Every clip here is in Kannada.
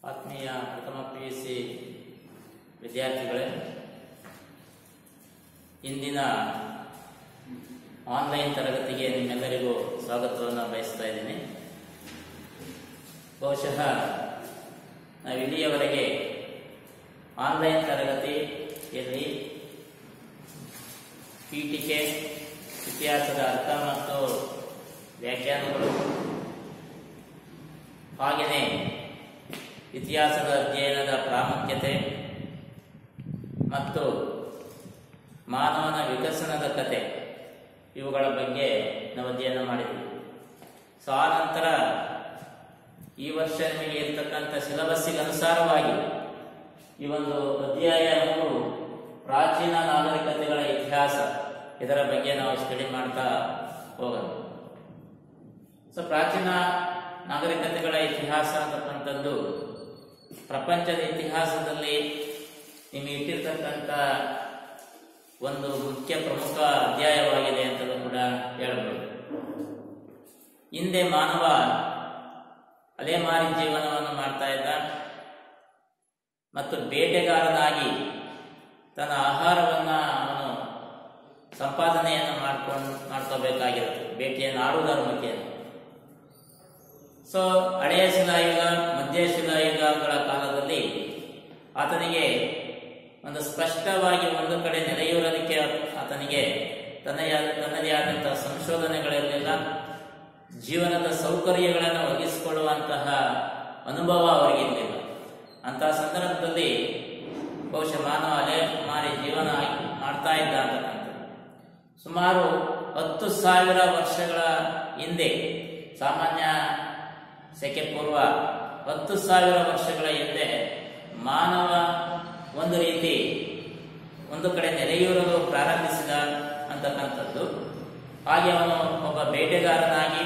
ಆತ್ಮೀಯ ಪ್ರಥಮ ಪಿ ಯು ಸಿ ವಿದ್ಯಾರ್ಥಿಗಳೇ ಇಂದಿನ ಆನ್ಲೈನ್ ತರಗತಿಗೆ ನಿಮ್ಮೆಲ್ಲರಿಗೂ ಸ್ವಾಗತವನ್ನು ಬಯಸ್ತಾ ಇದ್ದೀನಿ ಬಹುಶಃ ನಾವು ಇಲ್ಲಿಯವರೆಗೆ ಆನ್ಲೈನ್ ತರಗತಿಯಲ್ಲಿ ಪೀಠಿಕೆ ಇತಿಹಾಸದ ಅರ್ಥ ಮತ್ತು ವ್ಯಾಖ್ಯಾನಗಳು ಹಾಗೆಯೇ ಇತಿಹಾಸದ ಅಧ್ಯಯನದ ಪ್ರಾಮುಖ್ಯತೆ ಮತ್ತು ಮಾನವನ ವಿಕಸನದ ಕತೆ ಇವುಗಳ ಬಗ್ಗೆ ನಾವು ಅಧ್ಯಯನ ಮಾಡಿದ್ವಿ ಸೊ ಆ ನಂತರ ಈ ವರ್ಷ ನಿಮಗೆ ಇರ್ತಕ್ಕಂಥ ಸಿಲೆಬಸ್ಸಿಗೆ ಅನುಸಾರವಾಗಿ ಈ ಒಂದು ಅಧ್ಯಾಯ ಮೂರು ಪ್ರಾಚೀನ ನಾಗರಿಕತೆಗಳ ಇತಿಹಾಸ ಇದರ ಬಗ್ಗೆ ನಾವು ಸ್ಟಡಿ ಮಾಡ್ತಾ ಹೋಗೋಣ ಸೊ ಪ್ರಾಚೀನ ನಾಗರಿಕತೆಗಳ ಇತಿಹಾಸ ಅಂತಕ್ಕಂಥದ್ದು ಪ್ರಪಂಚದ ಇತಿಹಾಸದಲ್ಲಿ ನಿಮಗೆ ಇಟ್ಟಿರ್ತಕ್ಕಂಥ ಒಂದು ಮುಖ್ಯ ಪ್ರಮುಖ ಅಧ್ಯಾಯವಾಗಿದೆ ಅಂತಲೂ ಕೂಡ ಹೇಳ್ಬೋದು ಹಿಂದೆ ಮಾನವ ಅಲೆಮಾರಿ ಜೀವನವನ್ನು ಮಾಡ್ತಾ ಇದ್ದ ಮತ್ತು ಬೇಟೆಗಾರನಾಗಿ ತನ್ನ ಆಹಾರವನ್ನ ಅವನು ಸಂಪಾದನೆಯನ್ನು ಮಾಡ್ಕೊಂಡು ಮಾಡ್ಕೋಬೇಕಾಗಿರುತ್ತೆ ಬೇಟೆಯನ್ನು ಆಡುವುದರ ಮುಖೇನ ಸೊ ಹಳೆಯ ಶಿಲಾಯುಗ ಮಧ್ಯ ಶಿಲಾಯುಗಗಳ ಕಾಲದಲ್ಲಿ ಆತನಿಗೆ ಒಂದು ಸ್ಪಷ್ಟವಾಗಿ ಒಂದು ಕಡೆ ನೆಲೆಯೂರೋದಕ್ಕೆ ಆತನಿಗೆ ತನ್ನದೇ ಆದ ತನ್ನದೇ ಆದಂತಹ ಸಂಶೋಧನೆಗಳಿರಲಿಲ್ಲ ಜೀವನದ ಸೌಕರ್ಯಗಳನ್ನು ಒದಗಿಸಿಕೊಳ್ಳುವಂತಹ ಅನುಭವ ಅವರಿಗಿರಲಿಲ್ಲ ಅಂತಹ ಸಂದರ್ಭದಲ್ಲಿ ಬಹುಶಃ ಮಾನವ ಅಲೆ ಮಾರಿ ಜೀವನ ಮಾಡ್ತಾ ಇದ್ದ ಅಂತಕ್ಕಂಥದ್ದು ಸುಮಾರು ಹತ್ತು ಸಾವಿರ ವರ್ಷಗಳ ಹಿಂದೆ ಸಾಮಾನ್ಯ ಸೆಕೆ ಪೂರ್ವ ಹತ್ತು ಸಾವಿರ ವರ್ಷಗಳ ಹಿಂದೆ ಮಾನವ ಒಂದು ರೀತಿ ಒಂದು ಕಡೆ ನೆಲೆಯೂರಲು ಪ್ರಾರಂಭಿಸಿದ ಅಂತಕ್ಕಂಥದ್ದು ಹಾಗೆ ಅವನು ಒಬ್ಬ ಬೇಟೆಗಾರನಾಗಿ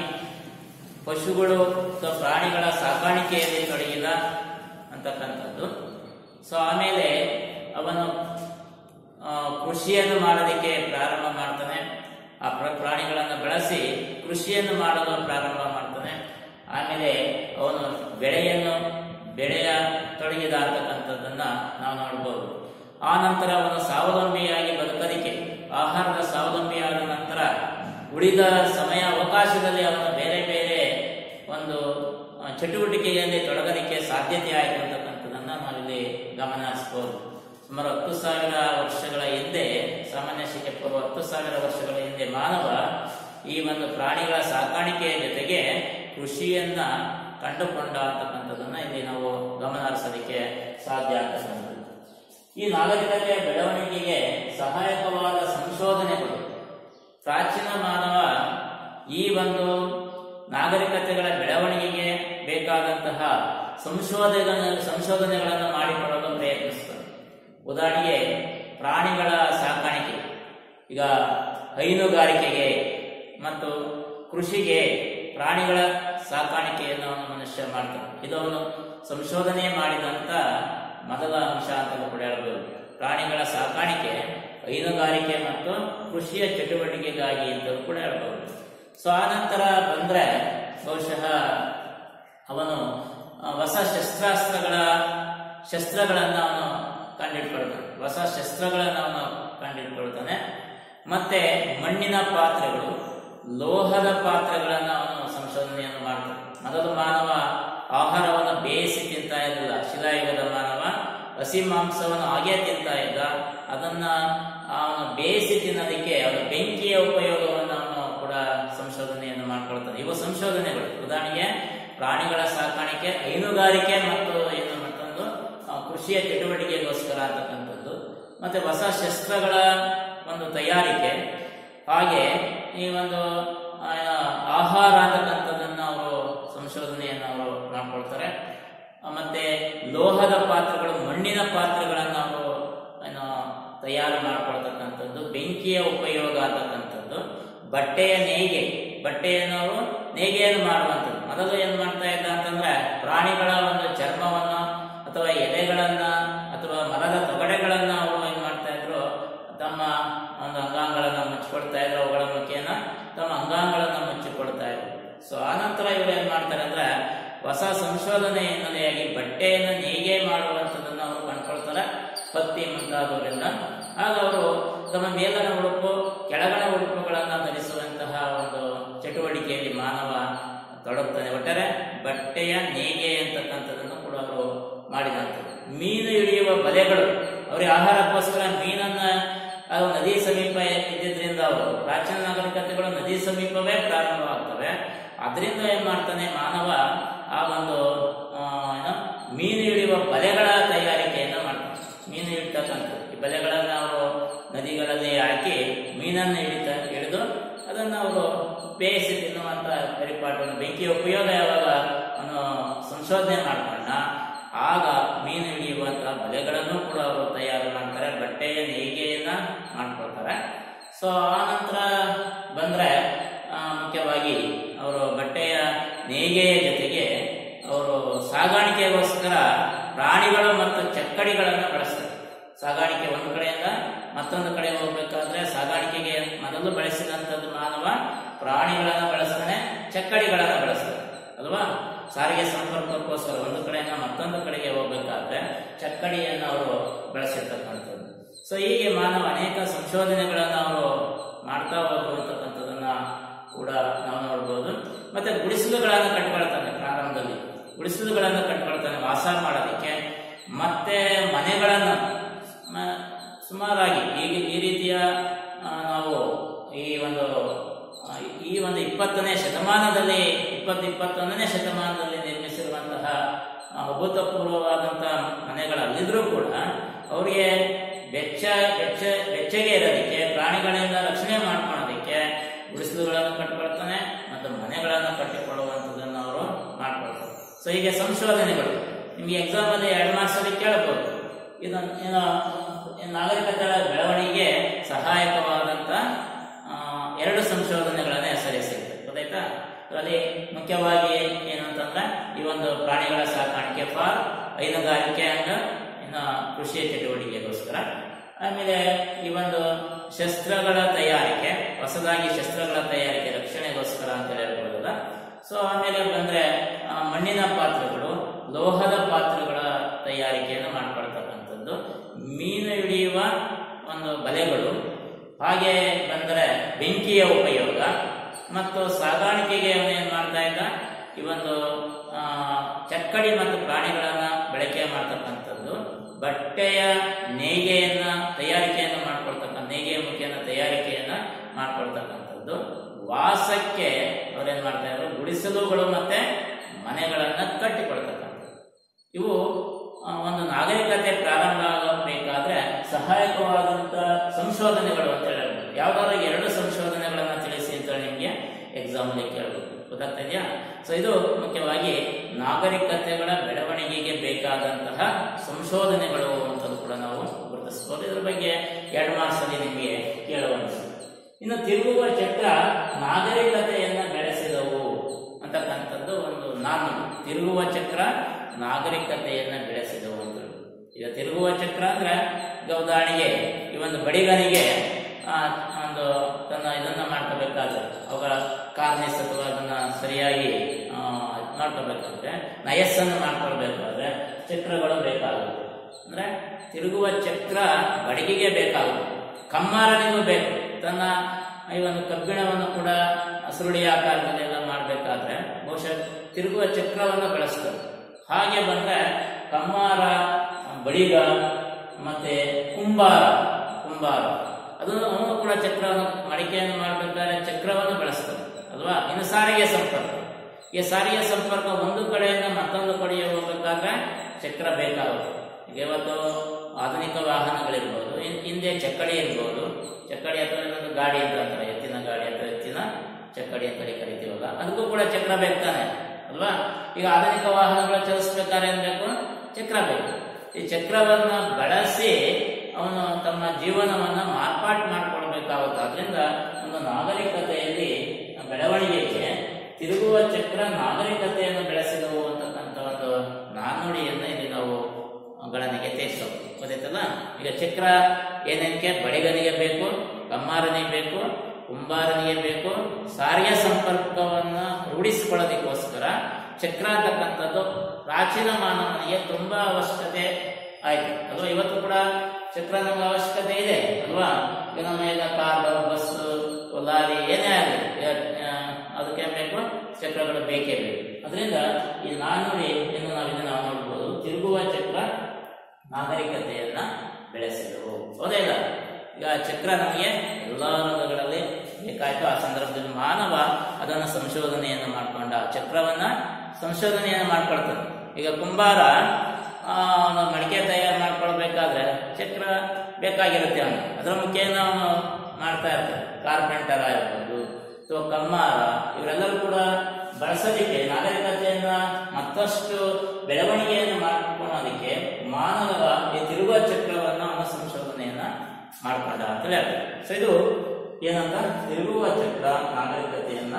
ಪಶುಗಳು ಅಥವಾ ಪ್ರಾಣಿಗಳ ಸಾಕಾಣಿಕೆಯಲ್ಲಿ ತೊಡಗಿದ ಅಂತಕ್ಕಂಥದ್ದು ಸೊ ಆಮೇಲೆ ಅವನು ಆ, ಕೃಷಿಯನ್ನು ಮಾಡೋದಕ್ಕೆ ಪ್ರಾರಂಭ ಮಾಡ್ತಾನೆ ಆ ಪ್ರ- ಪ್ರಾಣಿಗಳನ್ನು ಬಳಸಿ ಕೃಷಿಯನ್ನು ಮಾಡಲು ಪ್ರಾರಂಭ ಮಾಡ್ತಾನೆ ಆಮೇಲೆ ಅವನು ಬೆಳೆಯನ್ನು ಬೆಳೆಯ ತೊಡಗಿದ ಅಂತಕ್ಕಂಥದ್ದನ್ನ ನಾವು ನೋಡ್ಬೋದು ಆ ನಂತರ ಅವನು ಸ್ವಾವಲಂಬಿಯಾಗಿ ಬದುಕೋದಿಕ್ಕೆ ಆಹಾರದ ಸ್ವಾವಲಂಬಿಯಾದ ನಂತರ ಉಳಿದ ಸಮಯ ಅವಕಾಶದಲ್ಲಿ ಅವನು ಬೇರೆ ಬೇರೆ ಒಂದು ಆ, ಚಟುವಟಿಕೆಯಲ್ಲಿ ತೊಡಗಲಿಕ್ಕೆ ಸಾಧ್ಯತೆ ಆಯಿತು ಅಂತಕ್ಕಂಥದ್ದನ್ನ ನಾವಿಲ್ಲಿ ಗಮನ ಹರಿಸ್ಬೋದು ಸುಮಾರು ಹತ್ತು ಸಾವಿರ ವರ್ಷಗಳ ಹಿಂದೆ ಸಾಮಾನ್ಯ ಶಿಕೆ ಪೂರ್ವ ಹತ್ತು ಸಾವಿರ ವರ್ಷಗಳ ಹಿಂದೆ ಮಾನವ ಈ ಒಂದು ಪ್ರಾಣಿಗಳ ಸಾಕಾಣಿಕೆಯ ಜೊತೆಗೆ ಕೃಷಿಯನ್ನ ಕಂಡುಕೊಂಡ ಅಂತಕ್ಕಂಥದ್ದನ್ನ ಇಲ್ಲಿ ನಾವು ಗಮನ ಹರಿಸೋದಕ್ಕೆ ಸಾಧ್ಯ ಅಂತಕ್ಕಂಥದ್ದು ಈ ನಾಗರಿಕತೆಯ ಬೆಳವಣಿಗೆಗೆ ಸಹಾಯಕವಾದ ಸಂಶೋಧನೆಗಳು ಪ್ರಾಚೀನ ಮಾನವ ಈ ಒಂದು ನಾಗರಿಕತೆಗಳ ಬೆಳವಣಿಗೆಗೆ ಬೇಕಾದಂತಹ ಸಂಶೋಧನೆ ಸಂಶೋಧನೆಗಳನ್ನು ಮಾಡಿಕೊಳ್ಳಲು ಪ್ರಯತ್ನಿಸುತ್ತದೆ ಉದಾಹರಣೆಗೆ ಪ್ರಾಣಿಗಳ ಸಾಕಾಣಿಕೆ ಈಗ ಹೈನುಗಾರಿಕೆಗೆ ಮತ್ತು ಕೃಷಿಗೆ ಪ್ರಾಣಿಗಳ ಸಾಕಾಣಿಕೆಯನ್ನು ಅವನು ಮನುಷ್ಯ ಮಾಡ್ತಾನೆ ಇದು ಅವನು ಸಂಶೋಧನೆ ಮಾಡಿದಂತ ಮೊದಲ ಅಂಶ ಅಂತ ಕೂಡ ಹೇಳ್ಬೋದು ಪ್ರಾಣಿಗಳ ಸಾಕಾಣಿಕೆ ಹೈನುಗಾರಿಕೆ ಮತ್ತು ಕೃಷಿಯ ಚಟುವಟಿಕೆಗಾಗಿ ಅಂತಲೂ ಕೂಡ ಹೇಳ್ಬೋದು ಸೊ ಆ ನಂತರ ಬಂದ್ರೆ ಬಹುಶಃ ಅವನು ಆ, ಹೊಸ ಶಸ್ತ್ರಾಸ್ತ್ರಗಳ ಶಸ್ತ್ರಗಳನ್ನು ಅವನು ಕಂಡಿಡ್ಕೊಳ್ತಾನೆ ಹೊಸ ಶಸ್ತ್ರಗಳನ್ನು ಅವನು ಕಂಡಿಡ್ಕೊಳ್ತಾನೆ ಮತ್ತೆ ಮಣ್ಣಿನ ಪಾತ್ರೆಗಳು ಲೋಹದ ಪಾತ್ರೆಗಳನ್ನು ಅವನು ಸಂಶೋಧನೆಯನ್ನು ಮಾಡ್ತಾನೆ ಮೊದಲು ಮಾನವ ಆಹಾರವನ್ನು ಬೇಯಿಸಿ ತಿಂತಾ ಇರಲಿಲ್ಲ ಶಿಲಾಯುಗದ ಮಾನವ ಹಸಿ ಮಾಂಸವನ್ನು ಹಾಗೆ ತಿಂತಾ ಇದ್ದ ಅದನ್ನ ಅವನು ಬೇಯಿಸಿ ತಿನ್ನೋದಕ್ಕೆ ಅವನು ಬೆಂಕಿಯ ಉಪಯೋಗವನ್ನು ಅವನು ಕೂಡ ಸಂಶೋಧನೆಯನ್ನು ಮಾಡ್ಕೊಳ್ತಾನೆ ಇವು ಸಂಶೋಧನೆಗಳು ಉದಾಹರಣೆಗೆ ಪ್ರಾಣಿಗಳ ಸಾಕಾಣಿಕೆ ಹೈನುಗಾರಿಕೆ ಮತ್ತು ಏನು ಮತ್ತೊಂದು ಆ, ಕೃಷಿಯ ಚಟುವಟಿಕೆಗೋಸ್ಕರ ಅಂತಕ್ಕಂಥದ್ದು ಮತ್ತೆ ಹೊಸ ಶಸ್ತ್ರಗಳ ಒಂದು ತಯಾರಿಕೆ ಹಾಗೆ ಈ ಒಂದು ಆ, ಆಹಾರ ಅಂತಕ್ಕಂಥದ್ದನ್ನ ಅವರು ಸಂಶೋಧನೆಯನ್ನು ಅವರು ಮಾಡ್ಕೊಳ್ತಾರೆ ಆ, ಮತ್ತೆ ಲೋಹದ ಪಾತ್ರೆಗಳು ಮಣ್ಣಿನ ಪಾತ್ರೆಗಳನ್ನು ಅವರು ಏನು ತಯಾರು ಮಾಡ್ಕೊಳ್ತಕ್ಕಂಥದ್ದು ಬೆಂಕಿಯ ಉಪಯೋಗ ಅಂತಕ್ಕಂಥದ್ದು ಬಟ್ಟೆಯ ನೇಯ್ಗೆ ಬಟ್ಟೆಯನ್ನು ಅವರು ನೇಯ್ಗೆಯನ್ನು ಮಾಡುವಂಥದ್ದು ಮೊದಲು ಏನ್ ಮಾಡ್ತಾ ಇದ್ದ ಅಂತಂದ್ರೆ ಪ್ರಾಣಿಗಳ ಒಂದು ಚರ್ಮವನ್ನು ಅಥವಾ ಎಲೆಗಳನ್ನ ಅಥವಾ ಮರದ ತೊಗಡೆಗಳನ್ನ ಅವರು ಏನ್ ಮಾಡ್ತಾ ಇದ್ರು ತಮ್ಮ ಒಂದು ಅಂಗಾಂಗಳನ್ನ ಮುಚ್ಚಿಕೊಳ್ತಾ ಇದ್ರು ಅವುಗಳ ಮುಖೇನ ತಮ್ಮ ಅಂಗಾಂಗಳನ್ನ ಮುಚ್ಚಿಕೊಳ್ತಾ ಇದ್ರು ಸೊ ಆ ನಂತರ ಇವರು ಏನ್ ಮಾಡ್ತಾರೆ ಅಂದ್ರೆ ಹೊಸ ಸಂಶೋಧನೆ ಹಿನ್ನೆಲೆಯಾಗಿ ಬಟ್ಟೆಯನ್ನು ನೇಯ್ಗೆ ಮಾಡುವಂಥದ್ದನ್ನು ಅವರು ಕಂಡುಕೊಳ್ತಾರೆ ಪತ್ತಿ ಮುಂತಾದವರಿಂದ ಆಗ ಅವರು ತಮ್ಮ ಮೇಲನ ಉಡುಪು ಕೆಳಗಣ ಉಡುಪುಗಳನ್ನು ಧರಿಸುವಂತಹ ಒಂದು ಚಟುವಟಿಕೆಯಲ್ಲಿ ಮಾನವ ತೊಡಗುತ್ತಾನೆ ಒಟ್ಟಾರೆ ಬಟ್ಟೆಯ ನೇಯ್ಗೆ ಅಂತಕ್ಕಂಥದ್ದನ್ನು ಕೂಡ ಅವರು ಮಾಡಿದಂಥದ್ದು ಮೀನು ಹಿಡಿಯುವ ಬಲೆಗಳು ಅವರಿಗೆ ಆಹಾರಕ್ಕೋಸ್ಕರ ಮೀನನ್ನ ಅದು ನದಿ ಸಮೀಪ ಇದ್ದಿದ್ರಿಂದ ಅವರು ಪ್ರಾಚೀನ ನಾಗರಿಕತೆಗಳು ನದಿ ಸಮೀಪವೇ ಪ್ರಾರಂಭವಾಗ್ತವೆ ಅದರಿಂದ ಏನ್ ಮಾಡ್ತಾನೆ ಮಾನವ ಆ ಒಂದು ಆ, ಏನು ಮೀನು ಹಿಡಿಯುವ ಬಲೆಗಳ ತಯಾರಿಕೆಯನ್ನು ಮಾಡ್ತಾನೆ ಮೀನು ಹಿಡಿತಕ್ಕಂಥದ್ದು ಈ ಬಲೆಗಳನ್ನ ಅವರು ನದಿಗಳಲ್ಲಿ ಹಾಕಿ ಮೀನನ್ನು ಹಿಡಿತ ಹಿಡಿದು ಅದನ್ನು ಅವರು ಬೇಯಿಸಿ ತಿನ್ನುವಂತ ಪರಿಪಾಠವನ್ನು ಬೆಂಕಿಯ ಉಪಯೋಗ ಯಾವಾಗ ಅವನು ಸಂಶೋಧನೆ ಮಾಡ್ಕೊಂಡ ಆಗ ಮೀನು ಹಿಡಿಯುವಂತಹ ಬಲೆಗಳನ್ನು ಕೂಡ ಅವರು ತಯಾರು ಮಾಡ್ತಾರೆ ಬಟ್ಟೆಯ ನೇಯ್ಗೆಯನ್ನ ಮಾಡ್ಕೊಳ್ತಾರೆ ಸೊ ಆ ನಂತರ ಬಂದ್ರೆ ಆ, ಮುಖ್ಯವಾಗಿ ಅವರು ಬಟ್ಟೆಯ ನೇಯ್ಗೆಯ ಜೊತೆಗೆ ಅವರು ಸಾಗಾಣಿಕೆಗೋಸ್ಕರ ಪ್ರಾಣಿಗಳು ಮತ್ತು ಚಕ್ಕಡಿಗಳನ್ನು ಬಳಸ್ತಾರೆ ಸಾಗಾಣಿಕೆ ಒಂದು ಕಡೆಯಿಂದ ಮತ್ತೊಂದು ಕಡೆ ಹೋಗ್ಬೇಕಾದ್ರೆ ಸಾಗಾಣಿಕೆಗೆ ಮೊದಲು ಬಳಸಿದಂಥದ್ದು ಮಾನವ ಪ್ರಾಣಿಗಳನ್ನು ಬಳಸ್ತಾನೆ ಚಕ್ಕಡಿಗಳನ್ನು ಬಳಸ್ತಾನೆ ಅಲ್ವಾ ಸಾರಿಗೆ ಸಂಪರ್ಕಕ್ಕೋಸ್ಕರ ಒಂದು ಕಡೆಯಿಂದ ಮತ್ತೊಂದು ಕಡೆಗೆ ಹೋಗ್ಬೇಕಾದ್ರೆ ಚಕ್ಕಡಿಯನ್ನು ಅವರು ಬಳಸಿರ್ತಕ್ಕಂಥದ್ದು ಸೊ ಹೀಗೆ ಮಾನವ ಅನೇಕ ಸಂಶೋಧನೆಗಳನ್ನು ಅವರು ಮಾಡ್ತಾ ಹೋದ್ರು ಅಂತಕ್ಕಂಥದ್ದನ್ನ ಕೂಡ ನಾವು ನೋಡ್ಬೋದು ಮತ್ತೆ ಗುಡಿಸಲುಗಳನ್ನು ಕಟ್ಕೊಳ್ತಾನೆ ಪ್ರಾರಂಭದಲ್ಲಿ ಗುಡಿಸಲುಗಳನ್ನು ಕಟ್ಕೊಳ್ತಾನೆ ವಾಸ ಮಾಡೋದಕ್ಕೆ ಮತ್ತೆ ಮನೆಗಳನ್ನು ಮ- ಸುಮಾರಾಗಿ ಈಗ ಈ ರೀತಿಯ ಆ, ನಾವು ಈ ಒಂದು ಆ, ಈ ಒಂದು ಇಪ್ಪತ್ತನೇ ಶತಮಾನದಲ್ಲಿ ಇಪ್ಪತ್ತು ಇಪ್ಪತ್ತೊಂದನೇ ಶತಮಾನದಲ್ಲಿ ನಿರ್ಮಿಸಿರುವಂತಹ ಆ, ಅಭೂತಪೂರ್ವವಾದಂತಹ ಮನೆಗಳಲ್ಲಿದ್ರೂ ಕೂಡ ಅವರಿಗೆ ವೆಚ್ಚ ವೆಚ್ಚ ವೆಚ್ಚಗೆ ಇರೋದಕ್ಕೆ ಪ್ರಾಣಿಗಳಿಂದ ರಕ್ಷಣೆ ಮಾಡ್ಕೊಳ್ಳೋದಕ್ಕೆ ಗುಡಿಸಲುಗಳನ್ನು ಕಟ್ಟಿಕೊಳ್ತಾನೆ ಮತ್ತು ಮನೆಗಳನ್ನು ಕಟ್ಟಿಕೊಳ್ಳುವಂಥದ್ದನ್ನು ಅವರು ಮಾಡ್ಕೊಳ್ತಾರೆ ಸೊ ಹೀಗೆ ಸಂಶೋಧನೆಗಳು ನಿಮ್ಗೆ ಎಕ್ಸಾಮ್ ಅಲ್ಲಿ ಎರಡು ಮಾರ್ಕ್ಸ್ ಅಲ್ಲಿ ಕೇಳಬಹುದು ಇದು ಏನು ನಾಗರಿಕತೆಗಳ ಬೆಳವಣಿಗೆಗೆ ಸಹಾಯಕವಾದಂತ ಆ, ಎರಡು ಸಂಶೋಧನೆಗಳನ್ನ ಹೆಸರಿಸಿದೆ ಗೊತ್ತಾಯ್ತಾ ಅದರಲ್ಲಿ ಮುಖ್ಯವಾಗಿ ಏನು ಅಂತಂದ್ರೆ ಈ ಒಂದು ಪ್ರಾಣಿಗಳ ಸಾಕಾಣಿಕೆ ಫಾರ್ ಹೈನುಗಾರಿಕೆ ಅಂಡ್ ಇನ್ನು ಕೃಷಿ ಚಟುವಟಿಕೆಗೋಸ್ಕರ ಆಮೇಲೆ ಈ ಒಂದು ಶಸ್ತ್ರಗಳ ತಯಾರಿಕೆ ಹೊಸದಾಗಿ ಶಸ್ತ್ರಗಳ ತಯಾರಿಕೆ ರಕ್ಷಣೆಗೋಸ್ಕರ ಅಂತ ಹೇಳ್ಬೋದಲ್ಲ ಸೊ ಆಮೇಲೆ ಬಂದ್ರೆ ಆ, ಮಣ್ಣಿನ ಪಾತ್ರೆಗಳು ಲೋಹದ ಪಾತ್ರೆಗಳ ತಯಾರಿಕೆಯನ್ನು ಮಾಡ್ಕೊಳ್ತಕ್ಕಂಥದ್ದು ಮೀನು ಹಿಡಿಯುವ ಒಂದು ಬಲೆಗಳು ಹಾಗೆ ಬಂದರೆ ಬೆಂಕಿಯ ಉಪಯೋಗ ಮತ್ತು ಸಾಗಾಣಿಕೆಗೆ ಅವನು ಏನ್ ಮಾಡ್ತಾ ಇದ್ದ ಈ ಒಂದು ಆ, ಚಕ್ಕಡಿ ಮತ್ತು ಪ್ರಾಣಿಗಳನ್ನ ಬಳಕೆ ಮಾಡ್ತಕ್ಕಂಥದ್ದು ಬಟ್ಟೆಯ ನೇಯ್ಗೆಯನ್ನ ತಯಾರಿಕೆಯನ್ನು ಮಾಡ್ಕೊಳ್ತಕ್ಕಂಥ ನೇಯ್ಗೆಯ ಮುಖೇನ ತಯಾರಿಕೆಯನ್ನ ಮಾಡ್ಕೊಳ್ತಕ್ಕಂಥದ್ದು ವಾಸಕ್ಕೆ ಅವ್ರೇನ್ ಮಾಡ್ತಾ ಇದ್ರು ಗುಡಿಸಲುಗಳು ಮತ್ತೆ ಮನೆಗಳನ್ನ ಕಟ್ಟಿಕೊಳ್ತಕ್ಕಂಥದ್ದು ಇವು ಆ, ಒಂದು ನಾಗರಿಕತೆ ಪ್ರಾರಂಭ ಆಗಬೇಕಾದ್ರೆ ಸಹಾಯಕವಾದಂತ ಸಂಶೋಧನೆಗಳು ಅಂತ ಹೇಳ್ಬೋದು ಯಾವ್ದಾದ್ರು ಎರಡು ಸಂಶೋಧನೆಗಳನ್ನ ತಿಳಿಸಿ ಅಂತ ನಿಮಗೆ ಎಕ್ಸಾಮ್ ಅಲ್ಲಿ ಕೇಳಬಹುದು ಗೊತ್ತಾಗ್ತಾ ಇದೆಯಾ ಸೊ ಇದು ಮುಖ್ಯವಾಗಿ ನಾಗರಿಕತೆಗಳ ಬೆಳವಣಿಗೆಗೆ ಬೇಕಾದಂತಹ ಸಂಶೋಧನೆಗಳು ಅಂತಲೂ ಕೂಡ ನಾವು ಗುರುತಿಸಬಹುದು ಇದ್ರ ಬಗ್ಗೆ ಎರಡು ಮಾರ್ಕ್ಸ್ ಅಲ್ಲಿ ನಿಮಗೆ ಕೇಳುವಂತ ಇನ್ನು ತಿರುಗುವ ಚಕ್ರ ನಾಗರಿಕತೆಯನ್ನ ಬೆಳೆಸಿದವು ಅಂತಕ್ಕಂಥದ್ದು ಒಂದು ನಾನು ತಿರುಗುವ ಚಕ್ರ ನಾಗರಿಕತೆಯನ್ನ ಬೆಳೆಸಿದವು ಅಂತ ಈಗ ತಿರುಗುವ ಚಕ್ರ ಅಂದ್ರೆ ಈಗ ಉದಾಹರಣೆಗೆ ಈ ಒಂದು ಬಡಿಗನಿಗೆ ಆ, ಒಂದು ತನ್ನ ಇದನ್ನ ಮಾಡ್ಕೋಬೇಕಾದ್ರೆ ಅವುಗಳ ಕಾರ್ನಿಸ್ ಅಥವಾ ಅದನ್ನ ಸರಿಯಾಗಿ ಆ, ಇದ್ ಮಾಡ್ಕೋಬೇಕಾದ್ರೆ ನಯಸ್ಸನ್ನು ಮಾಡ್ಕೊಳ್ಬೇಕಾದ್ರೆ ಚಕ್ರಗಳು ಬೇಕಾಗುತ್ತೆ ಅಂದ್ರೆ ತಿರುಗುವ ಚಕ್ರ ಬಡಿಗೆಗೆ ಬೇಕಾಗುತ್ತೆ ಕಮ್ಮಾರನಿಗೂ ಬೇಕು ತನ್ನ ಈ ಒಂದು ಕಬ್ಬಿಣವನ್ನು ಕೂಡ ಸುರುಳಿ ಆಕಾರದಲ್ಲೆಲ್ಲ ಮಾಡಬೇಕಾದ್ರೆ ಬಹುಶಃ ತಿರುಗುವ ಚಕ್ರವನ್ನು ಬಳಸ್ತಾರೆ ಹಾಗೆ ಬಂದ್ರೆ ಕಮ್ಮಾರ ಬಡಿಗ ಮತ್ತೆ ಕುಂಬಾರ ಕುಂಬಾರ ಅದು ಅವನು ಕೂಡ ಚಕ್ರವನ್ನು ಮಡಿಕೆಯನ್ನು ಮಾಡಬೇಕಾದ್ರೆ ಚಕ್ರವನ್ನು ಬಳಸ್ತಾರೆ ಅಲ್ವಾ ಇನ್ನು ಸಾರಿಗೆ ಸಂಪರ್ಕ ಈ ಸಾರಿಗೆ ಸಂಪರ್ಕ ಒಂದು ಕಡೆಯಿಂದ ಮತ್ತೊಂದು ಕಡೆಗೆ ಹೋಗ್ಬೇಕಾದ್ರೆ ಚಕ್ರ ಬೇಕಾಗುತ್ತೆ ಈಗ ಇವತ್ತು ಆಧುನಿಕ ವಾಹನಗಳಿರ್ಬೋದು ಹಿಂ- ಹಿಂದೆ ಚಕ್ಕಡಿ ಇರ್ಬೋದು ಚಕ್ಕಡಿ ಅಥವಾ ಇನ್ನೊಂದು ಗಾಡಿ ಅಂತ ಅಂತಾರೆ ಎತ್ತಿನ ಗಾಡಿ ಅಥವಾ ಎತ್ತಿನ ಚಕ್ಕಡಿ ಅಂತ ಹೇಳಿ ಕರಿತೀವಲ್ಲ ಅದಕ್ಕೂ ಕೂಡ ಚಕ್ರ ಬೇಕು ತಾನೆ ಅಲ್ವಾ ಈಗ ಆಧುನಿಕ ವಾಹನಗಳು ಚಲಿಸ್ಬೇಕಾದ್ರೆ ಏನ್ ಬೇಕು ಚಕ್ರ ಬೇಕು ಈ ಚಕ್ರವನ್ನ ಬಳಸಿ ಅವನು ತಮ್ಮ ಜೀವನವನ್ನ ಮಾರ್ಪಾಟು ಮಾಡ್ಕೊಳ್ಬೇಕಾಗುತ್ತೆ ಆದ್ರಿಂದ ಒಂದು ನಾಗರಿಕತೆಯಲ್ಲಿ ಬೆಳವಣಿಗೆಗೆ ತಿರುಗುವ ಚಕ್ರ ನಾಗರಿಕತೆಯನ್ನು ಬೆಳೆಸಿದವು ಅಂತಕ್ಕಂಥ ಒಂದು ನಾನುಡಿಯನ್ನ ಇಲ್ಲಿ ನಾವು ಗಣನೆಗೆ ತೆಗೆಸೋದು ಗೊತ್ತಾಯ್ತಲ್ಲ ಈಗ ಚಕ್ರ ಏನಕ್ಕೆ ಬಡಿಗನಿಗೆ ಬೇಕು ಕಮ್ಮಾರನಿಗೆ ಬೇಕು ಕುಂಬಾರನಿಗೆ ಬೇಕು ಸಾರಿಗೆ ಸಂಪರ್ಕವನ್ನ ರೂಢಿಸಿಕೊಳ್ಳೋದಕ್ಕೋಸ್ಕರ ಚಕ್ರ ಅಂತಕ್ಕಂಥದ್ದು ಪ್ರಾಚೀನ ಮಾನವನಿಗೆ ತುಂಬಾ ಅವಶ್ಯಕತೆ ಆಯ್ತು ಅಲ್ವಾ ಇವತ್ತು ಕೂಡ ಚಕ್ರ ನಮ್ಗೆ ಅವಶ್ಯಕತೆ ಇದೆ ಅಲ್ವಾ ಈಗ ನಮ್ಮ ಈಗ ಕಾರ್ ಬಸ್ ಲಾರಿ ಏನೇ ಆಗಲಿ ಅದಕ್ಕೆ ಬೇಕು ಚಕ್ರಗಳು ಬೇಕೇ ಬೇಕು ಅದರಿಂದ ಈ ನಾನುಡಿ ಎಂದು ನಾವು ಇದನ್ನ ನಾವು ನೋಡ್ಬೋದು ತಿರುಗುವ ಚಕ್ರ ನಾಗರಿಕತೆಯನ್ನ ಬೆಳೆಸಿದವು ಹೌದೇ ಇಲ್ಲ ಈಗ ಚಕ್ರ ನಮಗೆ ಎಲ್ಲ ರಂಗಗಳಲ್ಲಿ ಬೇಕಾಯ್ತು ಆ ಸಂದರ್ಭದಲ್ಲಿ ಮಾನವ ಅದನ್ನು ಸಂಶೋಧನೆಯನ್ನು ಮಾಡಿಕೊಂಡ ಚಕ್ರವನ್ನ ಸಂಶೋಧನೆಯನ್ನು ಮಾಡ್ಕೊಳ್ತಾನೆ ಈಗ ಕುಂಬಾರ ಆ, ಅವನು ಮಡಿಕೆ ತಯಾರು ಮಾಡ್ಕೊಳ್ಬೇಕಾದ್ರೆ ಚಕ್ರ ಬೇಕಾಗಿರುತ್ತೆ ಅವನು ಅದರ ಮುಖೇನ ಅವನು ಮಾಡ್ತಾ ಇರ್ತಾನೆ ಕಾರ್ಪೆಂಟರ್ ಆಗಿರ್ಬೋದು ಅಥವಾ ಕಮ್ಮಾರ ಇವರೆಲ್ಲರೂ ಕೂಡ ಬಳಸಲಿಕ್ಕೆ ನಾಗರಿಕತೆಯನ್ನ ಮತ್ತಷ್ಟು ಬೆಳವಣಿಗೆಯನ್ನು ಮಾಡ್ಕೊಳ್ಳೋದಕ್ಕೆ ಮಾನವರ ಈ ತಿರುಗುವ ಚಕ್ರವನ್ನು ಅವನ ಸಂಶೋಧನೆಯನ್ನ ಮಾಡ್ಕೊಂಡ ಅಂತ ಹೇಳ್ತಾರೆ ಸೊ ಇದು ಏನಂತ ತಿರುಗುವ ಚಕ್ರ ನಾಗರಿಕತೆಯನ್ನ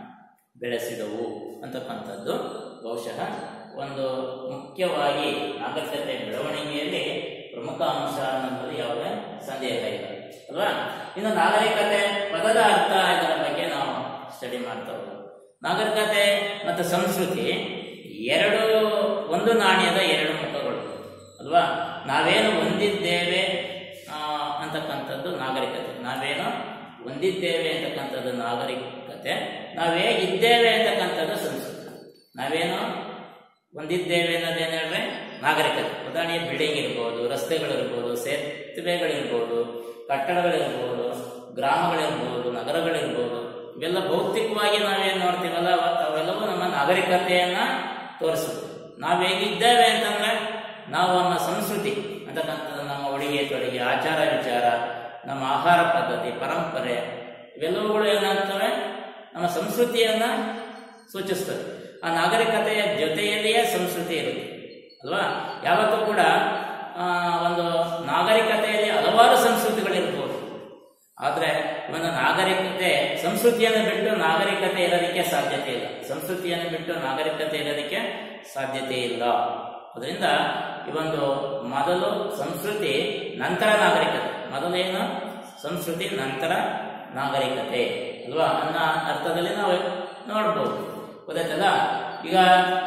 ಬೆಳೆಸಿದವು ಅಂತಕ್ಕಂಥದ್ದು ಬಹುಶಃ ಒಂದು ಮುಖ್ಯವಾಗಿ ನಾಗರಿಕತೆ ಬೆಳವಣಿಗೆಯಲ್ಲಿ ಪ್ರಮುಖ ಅಂಶ ಅನ್ನೋದ್ರಲ್ಲಿ ಯಾವುದೇ ಸಂದೇಹ ಇಲ್ಲ ಅಲ್ವಾ ಇನ್ನು ನಾಗರಿಕತೆ ಪದದ ಅರ್ಥ ಇದರ ಬಗ್ಗೆ ನಾವು ಸ್ಟಡಿ ಮಾಡ್ತಾ ಹೋಗೋಣ ನಾಗರಿಕತೆ ಮತ್ತು ಸಂಸ್ಕೃತಿ ಎರಡು ಒಂದು ನಾಣ್ಯದ ಎರಡು ಮುಖಗಳು ಅಲ್ವಾ ನಾವೇನು ಹೊಂದಿದ್ದೇವೆ ಆ, ಅಂತಕ್ಕಂಥದ್ದು ನಾಗರಿಕತೆ ನಾವೇನು ಹೊಂದಿದ್ದೇವೆ ಅಂತಕ್ಕಂಥದ್ದು ನಾಗರಿಕತೆ ನಾವು ಹೇಗಿದ್ದೇವೆ ಅಂತಕ್ಕಂಥದ್ದು ಸಂಸ್ಕೃತಿ ನಾವೇನು ಹೊಂದಿದ್ದೇವೆ ಅನ್ನೋದೇನು ಹೇಳಿದ್ರೆ ನಾಗರಿಕತೆ ಉದಾಹರಣೆಗೆ ಬಿಲ್ಡಿಂಗ್ ಇರ್ಬೋದು ರಸ್ತೆಗಳಿರ್ಬೋದು ಸೇತುವೆಗಳಿರ್ಬೋದು ಕಟ್ಟಡಗಳಿರ್ಬೋದು ಗ್ರಾಮಗಳಿರ್ಬೋದು ನಗರಗಳಿರ್ಬೋದು ಇವೆಲ್ಲ ಭೌತಿಕವಾಗಿ ನಾವೇನು ನೋಡ್ತೀವಲ್ಲ ಅವತ್ತು ಅವೆಲ್ಲವೂ ನಮ್ಮ ನಾಗರಿಕತೆಯನ್ನ ತೋರಿಸುತ್ತೆ ನಾವು ಹೇಗಿದ್ದೇವೆ ಅಂತಂದ್ರೆ ನಾವು ನಮ್ಮ ಸಂಸ್ಕೃತಿ ಅಂತಕ್ಕಂಥದ್ದು ನಮ್ಮ ಉಡುಗೆ ತೊಡುಗೆ ಆಚಾರ ವಿಚಾರ ನಮ್ಮ ಆಹಾರ ಪದ್ಧತಿ ಪರಂಪರೆ ಇವೆಲ್ಲವುಗಳು ಏನಾಗ್ತವೆ ನಮ್ಮ ಸಂಸ್ಕೃತಿಯನ್ನ ಸೂಚಿಸ್ತದೆ ಆ ನಾಗರಿಕತೆಯ ಜೊತೆಯಲ್ಲಿಯೇ ಸಂಸ್ಕೃತಿ ಇರುತ್ತೆ ಅಲ್ವಾ ಯಾವತ್ತೂ ಕೂಡ ಆ, ಒಂದು ನಾಗರಿಕತೆಯಲ್ಲಿ ಹಲವಾರು ಸಂಸ್ಕೃತಿಗಳಿರ್ಬೋದು ಆದ್ರೆ ಒಂದು ನಾಗರಿಕತೆ ಸಂಸ್ಕೃತಿಯನ್ನು ಬಿಟ್ಟು ನಾಗರಿಕತೆ ಇರೋದಕ್ಕೆ ಸಾಧ್ಯತೆ ಇಲ್ಲ ಸಂಸ್ಕೃತಿಯನ್ನು ಬಿಟ್ಟು ನಾಗರಿಕತೆ ಇರೋದಕ್ಕೆ ಸಾಧ್ಯತೆ ಇಲ್ಲ ಅದರಿಂದ ಈ ಒಂದು ಮೊದಲು ಸಂಸ್ಕೃತಿ ನಂತರ ನಾಗರಿಕತೆ ಮೊದಲೇನು ಸಂಸ್ಕೃತಿ ನಂತರ ನಾಗರಿಕತೆ ಅಲ್ವಾ ಅನ್ನೋ ಅರ್ಥದಲ್ಲಿ ನಾವು ನೋಡ್ಬೋದು ಗೊತ್ತಾಯ್ತಲ್ಲ ಈಗ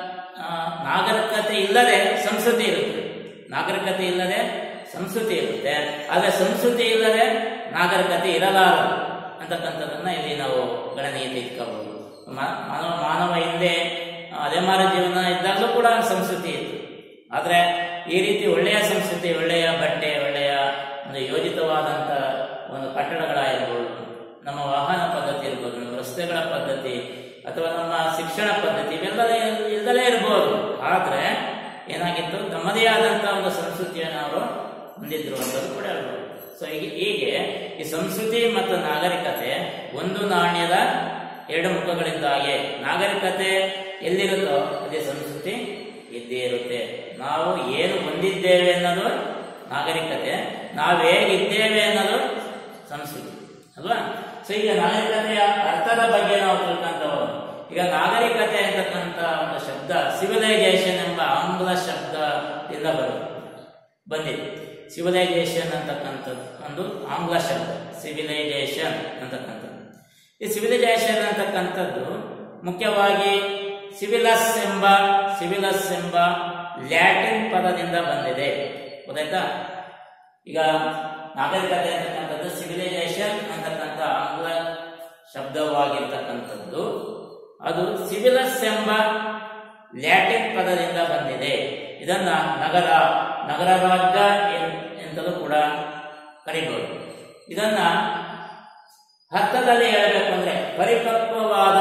ಆ, ನಾಗರಿಕತೆ ಇಲ್ಲದೆ ಸಂಸ್ಕೃತಿ ಇರುತ್ತೆ ನಾಗರಿಕತೆ ಇಲ್ಲದೆ ಸಂಸ್ಕೃತಿ ಇರುತ್ತೆ ಆದರೆ ಸಂಸ್ಕೃತಿ ಇಲ್ಲದೆ ನಾಗರಿಕತೆ ಇರಲಾರದು ಅಂತಕ್ಕಂಥದ್ದನ್ನ ಇಲ್ಲಿ ನಾವು ಗಣನೆಯಲ್ಲಿ ಇಟ್ಕೋಬಹುದು ಮ- ಮಾನವ ಮಾನವ ಹಿಂದೆ ಅಲೆಮಾರ ಜೀವನ ಇದ್ದಾಗಲೂ ಕೂಡ ಸಂಸ್ಕೃತಿ ಇತ್ತು ಆದ್ರೆ ಈ ರೀತಿ ಒಳ್ಳೆಯ ಸಂಸ್ಕೃತಿ ಒಳ್ಳೆಯ ಬಟ್ಟೆ ಒಳ್ಳೆಯ ಒಂದು ಯೋಜಿತವಾದಂತ ಒಂದು ಕಟ್ಟಡಗಳಾಗಿರ್ಬೋದು ನಮ್ಮ ವಾಹನ ಪದ್ಧತಿ ಇರ್ಬೋದು ನಮ್ಮ ರಸ್ತೆಗಳ ಪದ್ಧತಿ ಅಥವಾ ನಮ್ಮ ಶಿಕ್ಷಣ ಪದ್ಧತಿ ಇವೆಲ್ಲ ಇಲ್ಲದಲೇ ಇರ್ಬೋದು ಆದ್ರೆ ಏನಾಗಿತ್ತು ತಮ್ಮದೇ ಆದಂತ ಒಂದು ಸಂಸ್ಕೃತಿಯನ್ನು ಅವರು ಹೊಂದಿದ್ರು ಅಂತದ್ದು ಕೂಡ ಹೇಳ್ಬೋದು ಸೊ ಹೀಗೆ ಹೀಗೆ ಈ ಸಂಸ್ಕೃತಿ ಮತ್ತು ನಾಗರಿಕತೆ ಒಂದು ನಾಣ್ಯದ ಎರಡು ಮುಖಗಳಿದ್ದಾಗೆ ನಾಗರಿಕತೆ ಎಲ್ಲಿರುತ್ತೋ ಅದೇ ಸಂಸ್ಕೃತಿ ಇದ್ದೇ ಇರುತ್ತೆ ನಾವು ಏನು ಹೊಂದಿದ್ದೇವೆ ಅನ್ನೋದು ನಾಗರಿಕತೆ ನಾವು ಹೇಗಿದ್ದೇವೆ ಅನ್ನೋದು ಸಂಸ್ಕೃತಿ ಅಲ್ವಾ ಸೊ ಈಗ ನಾಗರಿಕತೆಯ ಅರ್ಥದ ಬಗ್ಗೆ ನಾವು ತಿಳ್ಕೊಂತ ಹೋಗೋಣ. ಈಗ ನಾಗರಿಕತೆ ಅಂತಕ್ಕಂಥ ಒಂದು ಶಬ್ದ ಸಿವಿಲೈಸೇಷನ್ ಎಂಬ ಆಂಗ್ಲ ಶಬ್ದದಿಂದ ಬರುತ್ತೆ ಬಂದಿದೆ ಸಿವಿಲೈಸೇಷನ್ ಅಂತಕ್ಕಂಥದ್ದು ಒಂದು ಆಂಗ್ಲ ಶಬ್ದ ಸಿವಿಲೈಸೇಷನ್ ಅಂತಕ್ಕಂಥದ್ದು ಈ ಸಿವಿಲೈಸೇಷನ್ ಅಂತಕ್ಕಂಥದ್ದು ಮುಖ್ಯವಾಗಿ ಸಿವಿಲಸ್ ಎಂಬ ಸಿವಿಲಸ್ ಎಂಬ ಲ್ಯಾಟಿನ್ ಪದದಿಂದ ಬಂದಿದೆ ಗೊತ್ತಾಯ್ತಾ ಈಗ ನಾಗರಿಕತೆ ಅಂತಕ್ಕಂಥದ್ದು ಸಿವಿಲೈಸೇಷನ್ ಅಂತಕ್ಕಂಥ ಆಂಗ್ಲ ಶಬ್ದವಾಗಿರ್ತಕ್ಕಂಥದ್ದು ಅದು ಸಿವಿಲಸ್ ಎಂಬ ಲ್ಯಾಟಿನ್ ಪದದಿಂದ ಬಂದಿದೆ ಇದನ್ನ ನಗರ ನಗರ ರಾಜ್ಯ ಎನ್- ಎಂತಲೂ ಕೂಡ ಕರಿಬಹುದು ಇದನ್ನ ಅರ್ಥದಲ್ಲಿ ಹೇಳಬೇಕು ಅಂದ್ರೆ ಪರಿಪಕ್ವವಾದ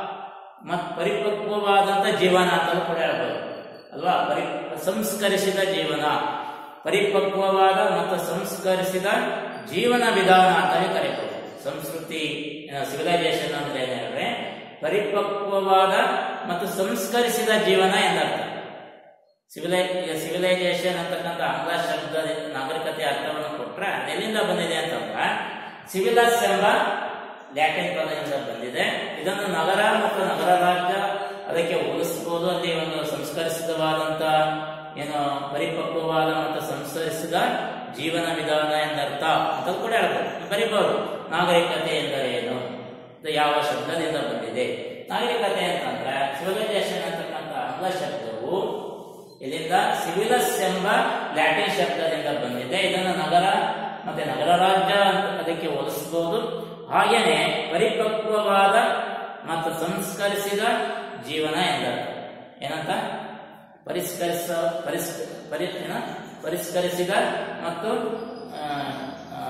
ಮತ್ ಪರಿಪಕ್ವವಾದಂತ ಜೀವನ ಅಂತಲೂ ಕೂಡ ಹೇಳ್ಬೋದು ಅಲ್ವಾ ಪರಿ ಸಂಸ್ಕರಿಸಿದ ಜೀವನ ಪರಿಪಕ್ವವಾದ ಮತ್ತು ಸಂಸ್ಕರಿಸಿದ ಜೀವನ ವಿಧಾನ ಅಂತಲೇ ಕರೀಬಹುದು ಸಂಸ್ಕೃತಿ ಸಿವಿಲೈಸೇಷನ್ ಅಂದ್ರೆ ಏನ್ ಹೇಳಿದ್ರೆ ಪರಿಪಕ್ವವಾದ ಮತ್ತು ಸಂಸ್ಕರಿಸಿದ ಜೀವನ ಎಂದರ್ಥ ಸಿವಿಲೈ ಸಿವಿಲೈಸೇಷನ್ ಅಂತಕ್ಕಂಥ ಆಂಗ್ಲ ಶಬ್ದ ನಾಗರಿಕತೆ ಅರ್ಥವನ್ನು ಕೊಟ್ರೆ ಎಲ್ಲಿಂದ ಬಂದಿದೆ ಅಂತಂದ್ರೆ ಸಿವಿಲಸ್ ಎಂಬ ಲ್ಯಾಟಿನ್ ಪದದಿಂದ ಬಂದಿದೆ ಇದನ್ನು ನಗರ ಮತ್ತು ನಗರ ರಾಜ್ಯ ಅದಕ್ಕೆ ಹೋಲಿಸಬಹುದು ಅಲ್ಲಿ ಒಂದು ಸಂಸ್ಕರಿಸಿದವಾದಂತ ಏನು ಪರಿಪಕ್ವವಾದ ಮತ್ತು ಸಂಸ್ಕರಿಸಿದ ಜೀವನ ವಿಧಾನ ಎಂದರ್ಥ ಅಂತ ಕೂಡ ಹೇಳ್ಬೋದು ಬರೀಬಹುದು ನಾಗರಿಕತೆ ಎಂದರೆ ಏನು ಇದು ಯಾವ ಶಬ್ದದಿಂದ ಬಂದಿದೆ ನಾಗರಿಕತೆ ಅಂತಂದ್ರೆ ಸಿವಿಲೈಸೇಷನ್ ಅಂತಕ್ಕಂಥ ಮೊದಲ ಶಬ್ದವು ಇದರಿಂದ ಸಿವಿಲಸ್ ಎಂಬ ಲ್ಯಾಟಿನ್ ಶಬ್ದದಿಂದ ಬಂದಿದೆ ಇದನ್ನು ನಗರ ಮತ್ತೆ ನಗರ ರಾಜ್ಯ ಅಂತ ಅದಕ್ಕೆ ಹೋಲಿಸಬಹುದು ಹಾಗೇನೆ ಪರಿಪಕ್ವವಾದ ಮತ್ತು ಸಂಸ್ಕರಿಸಿದ ಜೀವನ ಎಂದರ್ಥ ಏನಂತ ಪರಿಷ್ಕರಿಸ ಪರಿಸ್ ಪರಿ ಏನ? ಪರಿಷ್ಕರಿಸಿದ ಮತ್ತು ಆ, ಆ,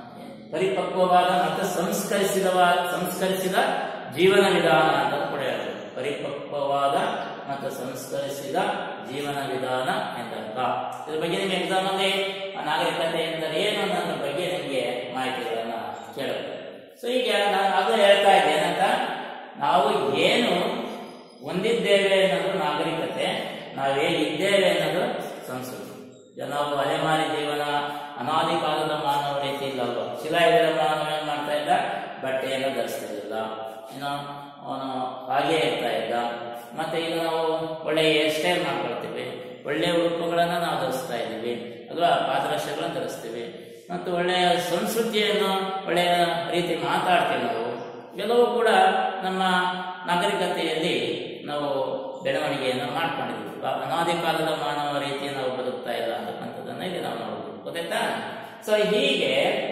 ಪರಿಪಕ್ವವಾದ ಮತ್ತು ಸಂಸ್ಕರಿಸಿದ ಸಂಸ್ಕರಿಸಿದ ಜೀವನ ವಿಧಾನ ಅಂತ ಕೂಡ ಹೇಳ್ಬೋದು ಪರಿಪಕ್ವವಾದ ಮತ್ತು ಸಂಸ್ಕರಿಸಿದ ಜೀವನ ವಿಧಾನ ಎಂದರ್ಥ ಇದ್ರ ಬಗ್ಗೆ ನಿಮಗೆ ಎಕ್ಸಾಮ್ ಅಲ್ಲಿ ಆ ನಾಗರಿಕತೆ ಎಂದರೆ ಏನು ಅನ್ನೋದ್ರ ಬಗ್ಗೆ ನಿಮಗೆ ಮಾಹಿತಿಗಳನ್ನ ಕೇಳಬೇಕು ಸೊ ಈಗ ನಾನು ಆಗಲೇ ಹೇಳ್ತಾ ಇದ್ದೆ ಏನಂತ ನಾವು ಏನು ಹೊಂದಿದ್ದೇವೆ ಅನ್ನೋದು ನಾಗರಿಕತೆ ನಾವು ಹೇಗಿದ್ದೇವೆ ಅನ್ನೋದು ಸಂಸ್ಕೃತಿ ಈಗ ನಾವು ಅಲೆಮಾರಿ ಜೀವನ ಅನಾದಿ ಕಾಲದ ಮಾನವ ರೀತಿ ಇಲ್ಲಲ್ವ ಶಿಲಾಯುಗದ ಮಾನವ ಏನ್ ಮಾಡ್ತಾ ಇದ್ದ ಬಟ್ಟೆಯನ್ನು ಧರಿಸ್ತಿರ್ಲಿಲ್ಲ ಇನ್ನು ಅವನು ಹಾಗೆ ಇರ್ತಾ ಇದ್ದ ಮತ್ತೆ ಈಗ ನಾವು ಒಳ್ಳೆ ಹೇರ್ ಸ್ಟೈಲ್ ಮಾಡ್ಕೊಳ್ತೀವಿ ಒಳ್ಳೆಯ ಉಡುಪುಗಳನ್ನ ನಾವು ಧರಿಸ್ತಾ ಇದ್ದೀವಿ ಅಲ್ವಾ ಪಾದರಕ್ಷೆಗಳನ್ನು ಧರಿಸ್ತೀವಿ ಮತ್ತು ಒಳ್ಳೆಯ ಸಂಸ್ಕೃತಿಯನ್ನು ಒಳ್ಳೆಯ ರೀತಿ ಮಾತಾಡ್ತೀವಿ ನಾವು ಇವೆಲ್ಲವೂ ಕೂಡ ನಮ್ಮ ನಾಗರಿಕತೆಯಲ್ಲಿ ನಾವು ಬೆಳವಣಿಗೆಯನ್ನು ಮಾಡ್ಕೊಂಡಿದ್ದೀವಿ ಬ- ಅನಾದಿ ಕಾಲದ ಮಾನವ ರೀತಿ ನಾವು ಬದುಕ್ತಾ ಇಲ್ಲ ಅಂತಕ್ಕಂಥದ್ದನ್ನ ಇಲ್ಲಿ ನಾವು ನೋಡಬಹುದು ಗೊತ್ತಾಯ್ತಾ ಸೊ ಹೀಗೆ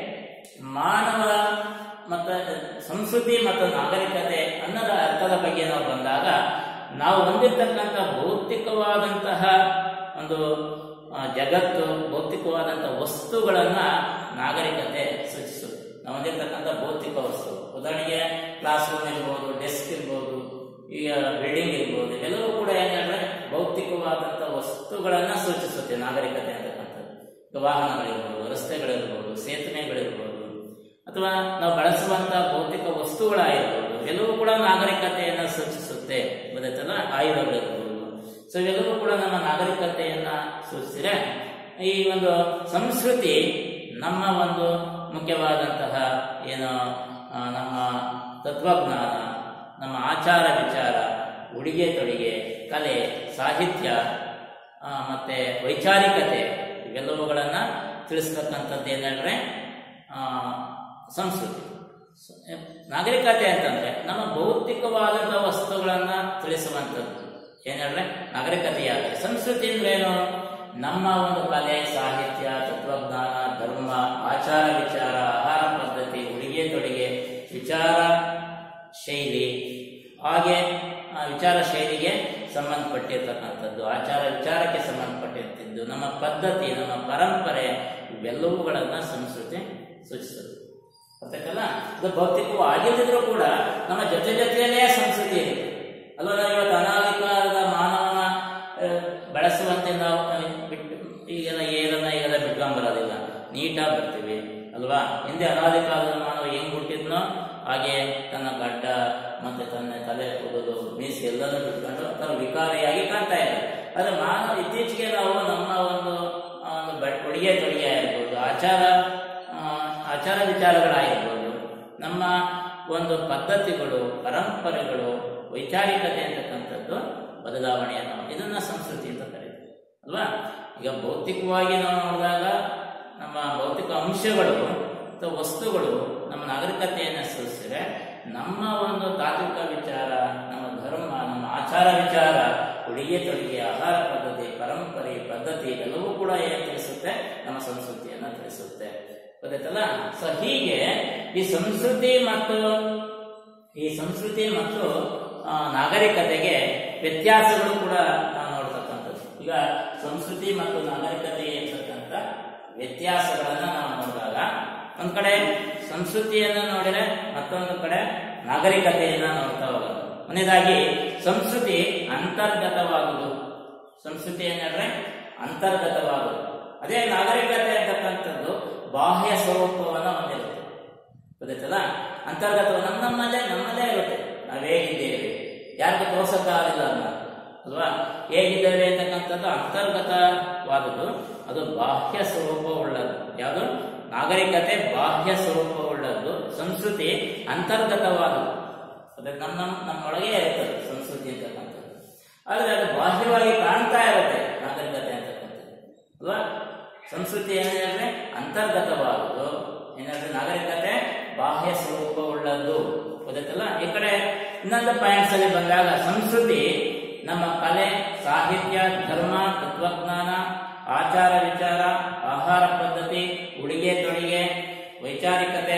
ಮಾನವ ಮತ್ತು ಸಂಸ್ಕೃತಿ ಮತ್ತು ನಾಗರಿಕತೆ ಅನ್ನೋದ ಅರ್ಥದ ಬಗ್ಗೆ ನಾವು ಬಂದಾಗ ನಾವು ಹೊಂದಿರತಕ್ಕಂಥ ಭೌತಿಕವಾದಂತಹ ಒಂದು ಆ, ಜಗತ್ತು ಭೌತಿಕವಾದಂತಹ ವಸ್ತುಗಳನ್ನ ನಾಗರಿಕತೆ ಸೂಚಿಸುತ್ತೆ ನಾವು ಹೊಂದಿರತಕ್ಕಂಥ ಭೌತಿಕ ವಸ್ತು ಉದಾಹರಣೆಗೆ ಕ್ಲಾಸ್ ರೂಮ್ ಇರ್ಬೋದು ಡೆಸ್ಕ್ ಇರ್ಬೋದು ಈಗ ಬಿಲ್ಡಿಂಗ್ ಇರ್ಬೋದು ಇವೆಲ್ಲವೂ ಕೂಡ ಏನಂದ್ರೆ ಭೌತಿಕವಾದಂಥ ವಸ್ತುಗಳನ್ನ ಸೂಚಿಸುತ್ತೆ ನಾಗರಿಕತೆ ಅಂತಕ್ಕಂಥದ್ದು ಈಗ ವಾಹನಗಳಿರ್ಬೋದು ರಸ್ತೆಗಳಿರ್ಬೋದು ಸೇತುವೆಗಳಿರ್ಬೋದು ಅಥವಾ ನಾವು ಬಳಸುವಂತಹ ಭೌತಿಕ ವಸ್ತುಗಳಾಗಿರ್ಬೋದು ಎಲ್ಲವೂ ಕೂಡ ನಾಗರಿಕತೆಯನ್ನ ಸೂಚಿಸುತ್ತೆ ಗೊತ್ತಾಯ್ತಲ್ಲ ಆಯುಧಗಳಿರ್ಬೋದು ಸೊ ಇವೆಲ್ಲವೂ ಕೂಡ ನಮ್ಮ ನಾಗರಿಕತೆಯನ್ನ ಸೂಚಿಸಿದ್ರೆ ಈ ಒಂದು ಸಂಸ್ಕೃತಿ ನಮ್ಮ ಒಂದು ಮುಖ್ಯವಾದಂತಹ ಏನು ಆ, ನಮ್ಮ ತತ್ವಜ್ಞಾನ ನಮ್ಮ ಆಚಾರ ವಿಚಾರ ಉಡುಗೆ ತೊಡುಗೆ ಕಲೆ ಸಾಹಿತ್ಯ ಆ, ಮತ್ತೆ ವೈಚಾರಿಕತೆ ಇವೆಲ್ಲವುಗಳನ್ನ ತಿಳಿಸ್ತಕ್ಕಂಥದ್ದು ಏನಂದ್ರೆ ಆ, ಸಂಸ್ಕೃತಿ ಸ- ನಾಗರಿಕತೆ ಅಂತಂದ್ರೆ ನಮ್ಮ ಭೌತಿಕವಾದಂತಹ ವಸ್ತುಗಳನ್ನ ತಿಳಿಸುವಂಥದ್ದು ಏನಂದ್ರೆ ನಾಗರಿಕತೆಯಾಗಿದೆ ಸಂಸ್ಕೃತಿ ಅಂದ್ರೆ ಏನು ನಮ್ಮ ಒಂದು ಕಲೆ ಸಾಹಿತ್ಯ ತತ್ವಜ್ಞಾನ ಧರ್ಮ ಆಚಾರ ವಿಚಾರ ಆಹಾರ ಪದ್ಧತಿ ಉಡುಗೆ ತೊಡುಗೆ ವಿಚಾರ ಶೈಲಿ ಹಾಗೆ ಆ ವಿಚಾರ ಶೈಲಿಗೆ ಸಂಬಂಧಪಟ್ಟಿರ್ತಕ್ಕಂಥದ್ದು ಆಚಾರ ವಿಚಾರಕ್ಕೆ ಸಂಬಂಧಪಟ್ಟಿರ್ತಿದ್ದು ನಮ್ಮ ಪದ್ಧತಿ ನಮ್ಮ ಪರಂಪರೆ ಇವೆಲ್ಲವುಗಳನ್ನ ಸಂಸ್ಕೃತಿ ಸೂಚಿಸುತ್ತೆ ಗೊತ್ತಾಯ್ತಲ್ಲ ಇದು ಭೌತಿಕವು ಆಗಿಲ್ಲದಿದ್ರೂ ಕೂಡ ನಮ್ಮ ಜೊತೆ ಜೊತೆಯಲ್ಲೇ ಸಂಸ್ಕೃತಿ ಇದೆ ಅಲ್ವಾ ನಾವು ಇವತ್ತು ಅನಾಗರಿಕವಾದ ಮಾನವನ ಆ, ಬಳಸುವಂತೆ ನಾವು ಆ, ಬಿಟ್ಟು ಈಗೆಲ್ಲ ಏರನ್ನ ಈಗೆಲ್ಲ ಬಿಟ್ಕೊಂಡ್ಬರೋದಿಲ್ಲ ನೀಟಾಗಿ ಬರ್ತೀವಿ ಅಲ್ವಾ ಹಿಂದೆ ಅನಾದಿ ಕಾಲದ ಮಾನವ ಹೆಂಗ್ ಹುಟ್ಟಿದ್ನೋ ಹಾಗೆ ತನ್ನ ಗಡ್ಡ ಮತ್ತೆ ತನ್ನ ತಲೆ ಕೂದಲು ಮೀಸೆ ಎಲ್ಲನೂ ಬಿಟ್ಕೊಂಡು ತನ್ನ ವಿಕಾರಿಯಾಗಿ ಕಾಣ್ತಾ ಇದ್ದಾರೆ ಆದ್ರೆ ಮಾನವ ಇತ್ತೀಚೆಗೆ ನಾವು ನಮ್ಮ ಒಂದು ಆ, ಒಂದು ಬಟ್- ಉಡುಗೆ ತೊಡುಗೆ ಆಗಿರ್ಬೋದು ಆಚಾರ ಆ, ಆಚಾರ ವಿಚಾರಗಳಾಗಿರ್ಬೋದು ನಮ್ಮ ಒಂದು ಪದ್ಧತಿಗಳು ಪರಂಪರೆಗಳು ವೈಚಾರಿಕತೆ ಅಂತಕ್ಕಂಥದ್ದು ಬದಲಾವಣೆಯನ್ನು ಇದನ್ನ ಸಂಸ್ಕೃತಿ ಅಂತ ಕರೀತೀವಿ ಅಲ್ವಾ ಈಗ ಭೌತಿಕವಾಗಿ ನಾವು ನೋಡಿದಾಗ ನಮ್ಮ ಭೌತಿಕ ಅಂಶಗಳು ಅಥವಾ ವಸ್ತುಗಳು ನಮ್ಮ ನಾಗರಿಕತೆಯನ್ನು ಸೂಚಿಸಿದ್ರೆ ನಮ್ಮ ಒಂದು ತಾತ್ವಿಕ ವಿಚಾರ ನಮ್ಮ ಧರ್ಮ ನಮ್ಮ ಆಚಾರ ವಿಚಾರ ಉಡುಗೆ ತೊಡುಗೆ ಆಹಾರ ಪದ್ಧತಿ ಪರಂಪರೆ ಪದ್ಧತಿ ಎಲ್ಲವೂ ಕೂಡ ಏನ್ ತಿಳಿಸುತ್ತೆ ನಮ್ಮ ಸಂಸ್ಕೃತಿಯನ್ನ ತಿಳಿಸುತ್ತೆ ಗೊತ್ತಾಯ್ತಲ್ಲ ಸೊ ಹೀಗೆ ಈ ಸಂಸ್ಕೃತಿ ಮತ್ತು ಈ ಸಂಸ್ಕೃತಿ ಮತ್ತು ಆ, ನಾಗರಿಕತೆಗೆ ವ್ಯತ್ಯಾಸಗಳು ಕೂಡ ನಾವು ನೋಡ್ತಕ್ಕಂಥದ್ದು ಈಗ ಸಂಸ್ಕೃತಿ ಮತ್ತು ನಾಗರಿಕತೆ ಇರ್ತಕ್ಕಂಥ ವ್ಯತ್ಯಾಸಗಳನ್ನ ನಾವು ನೋಡಿದಾಗ ಒಂದ್ ಕಡೆ ಸಂಸ್ಕೃತಿಯನ್ನ ನೋಡಿದ್ರೆ ಮತ್ತೊಂದು ಕಡೆ ನಾಗರಿಕತೆಯನ್ನ ನೋಡ್ತಾ ಹೋಗೋದು ಮೊದಲನೇದಾಗಿ ಸಂಸ್ಕೃತಿ ಅಂತರ್ಗತವಾಗುವುದು ಸಂಸ್ಕೃತಿ ಏನಂದ್ರೆ ಅಂತರ್ಗತವಾಗುವುದು ಅದೇ ನಾಗರಿಕತೆ ಅಂತಕ್ಕಂಥದ್ದು ಬಾಹ್ಯ ಸ್ವರೂಪವನ್ನ ಹೊಂದಿರುತ್ತೆ ಗೊತ್ತಾಯ್ತಲ್ಲ ಅಂತರ್ಗತ ನಮ್ಮ ನಮ್ಮಲ್ಲೇ ನಮ್ಮಲ್ಲೇ ಇರುತ್ತೆ ನಾವು ಹೇಗಿದ್ದೇವೆ ಯಾರಿಗೂ ತೋರ್ಸಕ್ಕಾಗಲಿಲ್ಲ ಅಲ್ಲ ಅಲ್ವಾ ಹೇಗಿದ್ದೇವೆ ಅಂತಕ್ಕಂಥದ್ದು ಅಂತರ್ಗತವಾದದ್ದು ಅದು ಬಾಹ್ಯ ಸ್ವರೂಪವುಳ್ಳದ್ದು ಯಾವುದು ನಾಗರಿಕತೆ ಬಾಹ್ಯ ಸ್ವರೂಪವುಳ್ಳದ್ದು ಸಂಸ್ಕೃತಿ ಅಂತರ್ಗತವಾದದ್ದು ಅದೇ ನಮ್ಮ ನಮ್ಮ ನಮ್ಮೊಳಗೆ ಇರ್ತದೆ ಸಂಸ್ಕೃತಿ ಅಂತಕ್ಕಂಥದ್ದು ಆದರೆ ಅದು ಬಾಹ್ಯವಾಗಿ ಕಾಣ್ತಾ ಇರುತ್ತೆ ನಾಗರಿಕತೆ ಅಂತಕ್ಕಂಥದ್ದು ಅಲ್ವಾ ಸಂಸ್ಕೃತಿ ಏನಿದೆ ಅಂತರ್ಗತವಾದುದು ಏನಾದ್ರೆ ನಾಗರಿಕತೆ ಬಾಹ್ಯ ಸ್ವರೂಪವುಳ್ಳದ್ದು ಗೊತ್ತಾಯ್ತಲ್ಲ ಈ ಕಡೆ ಇನ್ನೊಂದು ಪಾಯಿಂಟ್ಸ್ ಅಲ್ಲಿ ಬಂದಾಗ ಸಂಸ್ಕೃತಿ ನಮ್ಮ ಕಲೆ ಸಾಹಿತ್ಯ ಧರ್ಮ ತತ್ವಜ್ಞಾನ ಆಚಾರ ವಿಚಾರ ಆಹಾರ ಪದ್ಧತಿ ಉಡುಗೆ ತೊಡುಗೆ ವೈಚಾರಿಕತೆ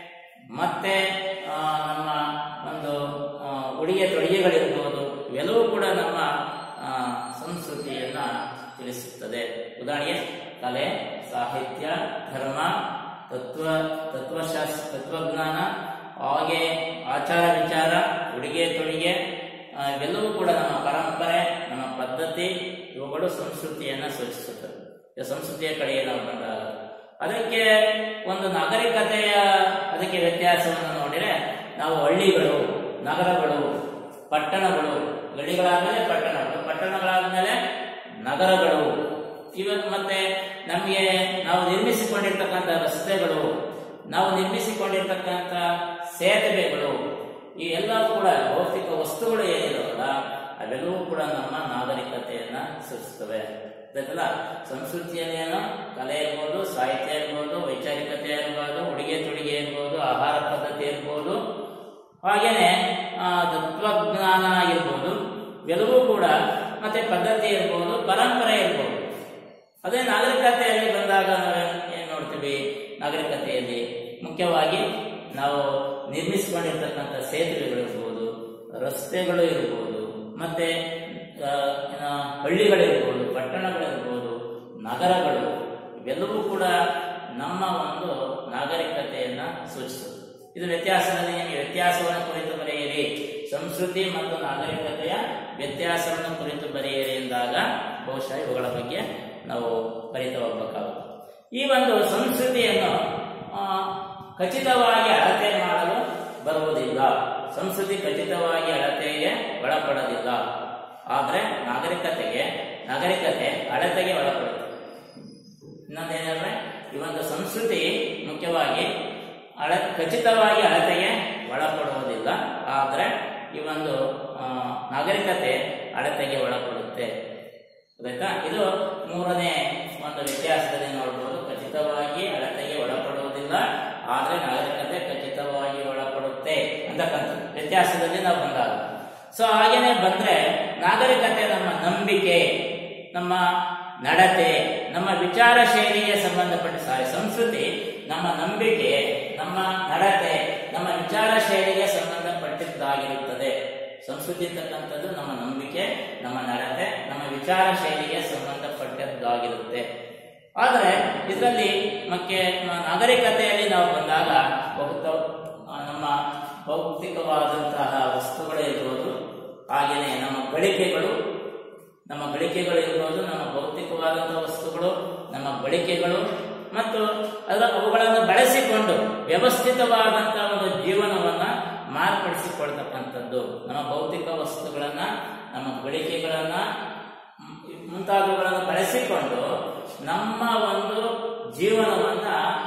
ಮತ್ತೆ ಆ, ನಮ್ಮ ಒಂದು ಆ, ಉಡುಗೆ ತೊಡುಗೆಗಳಿರ್ಬೋದು ಇವೆಲ್ಲವೂ ಕೂಡ ನಮ್ಮ ಆ, ಸಂಸ್ಕೃತಿಯನ್ನ ತಿಳಿಸುತ್ತದೆ ಉದಾಹರಣೆಗೆ ಕಲೆ ಸಾಹಿತ್ಯ ಧರ್ಮ ತತ್ವ ತತ್ವಶಾಸ್ತ್ರ ತತ್ವಜ್ಞಾನ ಹಾಗೆ ಆಚಾರ ವಿಚಾರ ಉಡುಗೆ ತೊಡುಗೆ ಆ, ಇವೆಲ್ಲವೂ ಕೂಡ ನಮ್ಮ ಪರಂಪರೆ ನಮ್ಮ ಪದ್ಧತಿ ಇವುಗಳು ಸಂಸ್ಕೃತಿಯನ್ನ ಸೂಚಿಸುತ್ತವೆ ಇದು ಸಂಸ್ಕೃತಿಯ ಕಡೆಗೆ ನಾವು ಬಂದಾಗ ಅದಕ್ಕೆ ಒಂದು ನಾಗರಿಕತೆಯ ಅದಕ್ಕೆ ವ್ಯತ್ಯಾಸವನ್ನು ನೋಡಿದರೆ ನಾವು ಹಳ್ಳಿಗಳು ನಗರಗಳು ಪಟ್ಟಣಗಳು ಗಡಿಗಳಾದ್ಮೇಲೆ ಪಟ್ಟಣಗಳು ಪಟ್ಟಣಗಳಾದ್ಮೇಲೆ ನಗರಗಳು ಇವ ಮತ್ತೆ ನಮಗೆ ನಾವು ನಿರ್ಮಿಸಿಕೊಂಡಿರ್ತಕ್ಕಂಥ ರಸ್ತೆಗಳು ನಾವು ನಿರ್ಮಿಸಿಕೊಂಡಿರ್ತಕ್ಕಂಥ ಸೇತುವೆಗಳು ಈ ಎಲ್ಲ ಕೂಡ ಭೌತಿಕ ವಸ್ತುಗಳು ಏನಿರೋಲ್ಲ ಅವೆಲ್ಲವೂ ಕೂಡ ನಮ್ಮ ನಾಗರಿಕತೆಯನ್ನ ಸೂಚಿಸ್ತವೆ ಗೊತ್ತಾಯ್ತಲ್ಲ ಸಂಸ್ಕೃತಿಯನ್ನೇನು ಕಲೆ ಇರ್ಬೋದು ಸಾಹಿತ್ಯ ಇರ್ಬೋದು ವೈಚಾರಿಕತೆ ಇರ್ಬೋದು ಉಡುಗೆ ತೊಡುಗೆ ಇರ್ಬೋದು ಆಹಾರ ಪದ್ಧತಿ ಇರ್ಬೋದು ಹಾಗೇನೆ ಆ, ತತ್ವಜ್ಞಾನ ಇರ್ಬೋದು ಇವೆಲ್ಲವೂ ಕೂಡ ಮತ್ತೆ ಪದ್ಧತಿ ಇರ್ಬೋದು ಪರಂಪರೆ ಇರ್ಬೋದು ಅದೇ ನಾಗರಿಕತೆಯಲ್ಲಿ ಬಂದಾಗ ನಾವು ಏನ್ ನೋಡ್ತೀವಿ ನಾಗರಿಕತೆಯಲ್ಲಿ ಮುಖ್ಯವಾಗಿ ನಾವು ನಿರ್ಮಿಸಿಕೊಂಡಿರ್ತಕ್ಕಂಥ ಸೇತುವೆಗಳಿರ್ಬೋದು ರಸ್ತೆಗಳು ಇರ್ಬೋದು ಮತ್ತೆ ಆ, ಏನ, ಹಳ್ಳಿಗಳಿರ್ಬೋದು ಪಟ್ಟಣಗಳಿರ್ಬೋದು ನಗರಗಳು ಇವೆಲ್ಲವೂ ಕೂಡ ನಮ್ಮ ಒಂದು ನಾಗರಿಕತೆಯನ್ನ ಸೂಚಿಸುತ್ತದೆ ಇದು ವ್ಯತ್ಯಾಸದಲ್ಲಿ ನಿಮಗೆ ವ್ಯತ್ಯಾಸವನ್ನು ಕುರಿತು ಬರೆಯಿರಿ ಸಂಸ್ಕೃತಿ ಮತ್ತು ನಾಗರಿಕತೆಯ ವ್ಯತ್ಯಾಸವನ್ನು ಕುರಿತು ಬರೆಯಿರಿ ಎಂದಾಗ ಬಹುಶಃ ಇವುಗಳ ಬಗ್ಗೆ ನಾವು ಬರಿತಾ ಹೋಗ್ಬೇಕಾಗುತ್ತೆ ಈ ಒಂದು ಸಂಸ್ಕೃತಿಯನ್ನು ಆ, ಖಚಿತವಾಗಿ ಅಳತೆ ಮಾಡಲು ಬರುವುದಿಲ್ಲ ಸಂಸ್ಕೃತಿ ಖಚಿತವಾಗಿ ಅಳತೆಗೆ ಒಳಪಡೋದಿಲ್ಲ ಆದ್ರೆ ನಾಗರಿಕತೆಗೆ ನಾಗರಿಕತೆ ಅಳತೆಗೆ ಒಳಪಡುತ್ತೆ ಇನ್ನೊಂದೇನಂದ್ರೆ ಈ ಒಂದು ಸಂಸ್ಕೃತಿ ಮುಖ್ಯವಾಗಿ ಅಳ ಖಚಿತವಾಗಿ ಅಳತೆಗೆ ಒಳಪಡುವುದಿಲ್ಲ ಆದ್ರೆ ಈ ಒಂದು ಆ, ನಾಗರಿಕತೆ ಅಳತೆಗೆ ಒಳಪಡುತ್ತೆ ಗೊತ್ತಾಯ್ತಾ ಇದು ಮೂರನೇ ಒಂದು ವ್ಯತ್ಯಾಸದಲ್ಲಿ ನೋಡ್ಬೋದು ಖಚಿತವಾಗಿ ಅಳತೆಗೆ ಒಳಪಡುವುದಿಲ್ಲ ಆದ್ರೆ ನಾಗರಿಕತೆ ಖಚಿತವಾಗಿ ಒಳಪಡುತ್ತೆ ಅಂತಕ್ಕಂಥ ವ್ಯತ್ಯಾಸದಲ್ಲಿ ನಾವು ಬಂದಾಗ ಸೊ ಹಾಗೇನೆ ಬಂದ್ರೆ ನಾಗರಿಕತೆ ನಮ್ಮ ನಂಬಿಕೆ ನಮ್ಮ ನಡತೆ ನಮ್ಮ ವಿಚಾರ ಶೈಲಿಗೆ ಸಂಬಂಧಪಟ್ಟ ಸಾರಿ ಸಂಸ್ಕೃತಿ ನಮ್ಮ ನಂಬಿಕೆ ನಮ್ಮ ನಡತೆ ನಮ್ಮ ವಿಚಾರ ಶೈಲಿಗೆ ಸಂಬಂಧಪಟ್ಟಿದ್ದಾಗಿರುತ್ತದೆ ಸಂಸ್ಕೃತಿ ಅಂತಕ್ಕಂಥದ್ದು ನಮ್ಮ ನಂಬಿಕೆ ನಮ್ಮ ನಡತೆ ನಮ್ಮ ವಿಚಾರ ಶೈಲಿಗೆ ಸಂಬಂಧಪಟ್ಟದ್ದಾಗಿರುತ್ತೆ ಆದರೆ ಇದರಲ್ಲಿ ಮತ್ತೆ ನಾಗರಿಕತೆಯಲ್ಲಿ ನಾವು ಬಂದಾಗ ಬಹುತ ಆ, ನಮ್ಮ ಭೌತಿಕವಾದಂತಹ ವಸ್ತುಗಳು ಇರ್ಬೋದು ಹಾಗೆಯೇ ನಮ್ಮ ಗಳಿಕೆಗಳು ನಮ್ಮ ಗಳಿಕೆಗಳು ಇರ್ಬೋದು ನಮ್ಮ ಭೌತಿಕವಾದಂತಹ ವಸ್ತುಗಳು ನಮ್ಮ ಗಳಿಕೆಗಳು ಮತ್ತು ಅದರ ಅವುಗಳನ್ನು ಬಳಸಿಕೊಂಡು ವ್ಯವಸ್ಥಿತವಾದಂತಹ ಒಂದು ಜೀವನವನ್ನ ಮಾರ್ಪಡಿಸಿಕೊಳ್ತಕ್ಕಂಥದ್ದು ನಮ್ಮ ಭೌತಿಕ ವಸ್ತುಗಳನ್ನ ನಮ್ಮ ಗಳಿಕೆಗಳನ್ನ ಮ್, ಮುಂತಾದವುಗಳನ್ನು ಬಳಸಿಕೊಂಡು ನಮ್ಮ ಒಂದು ಜೀವನವನ್ನ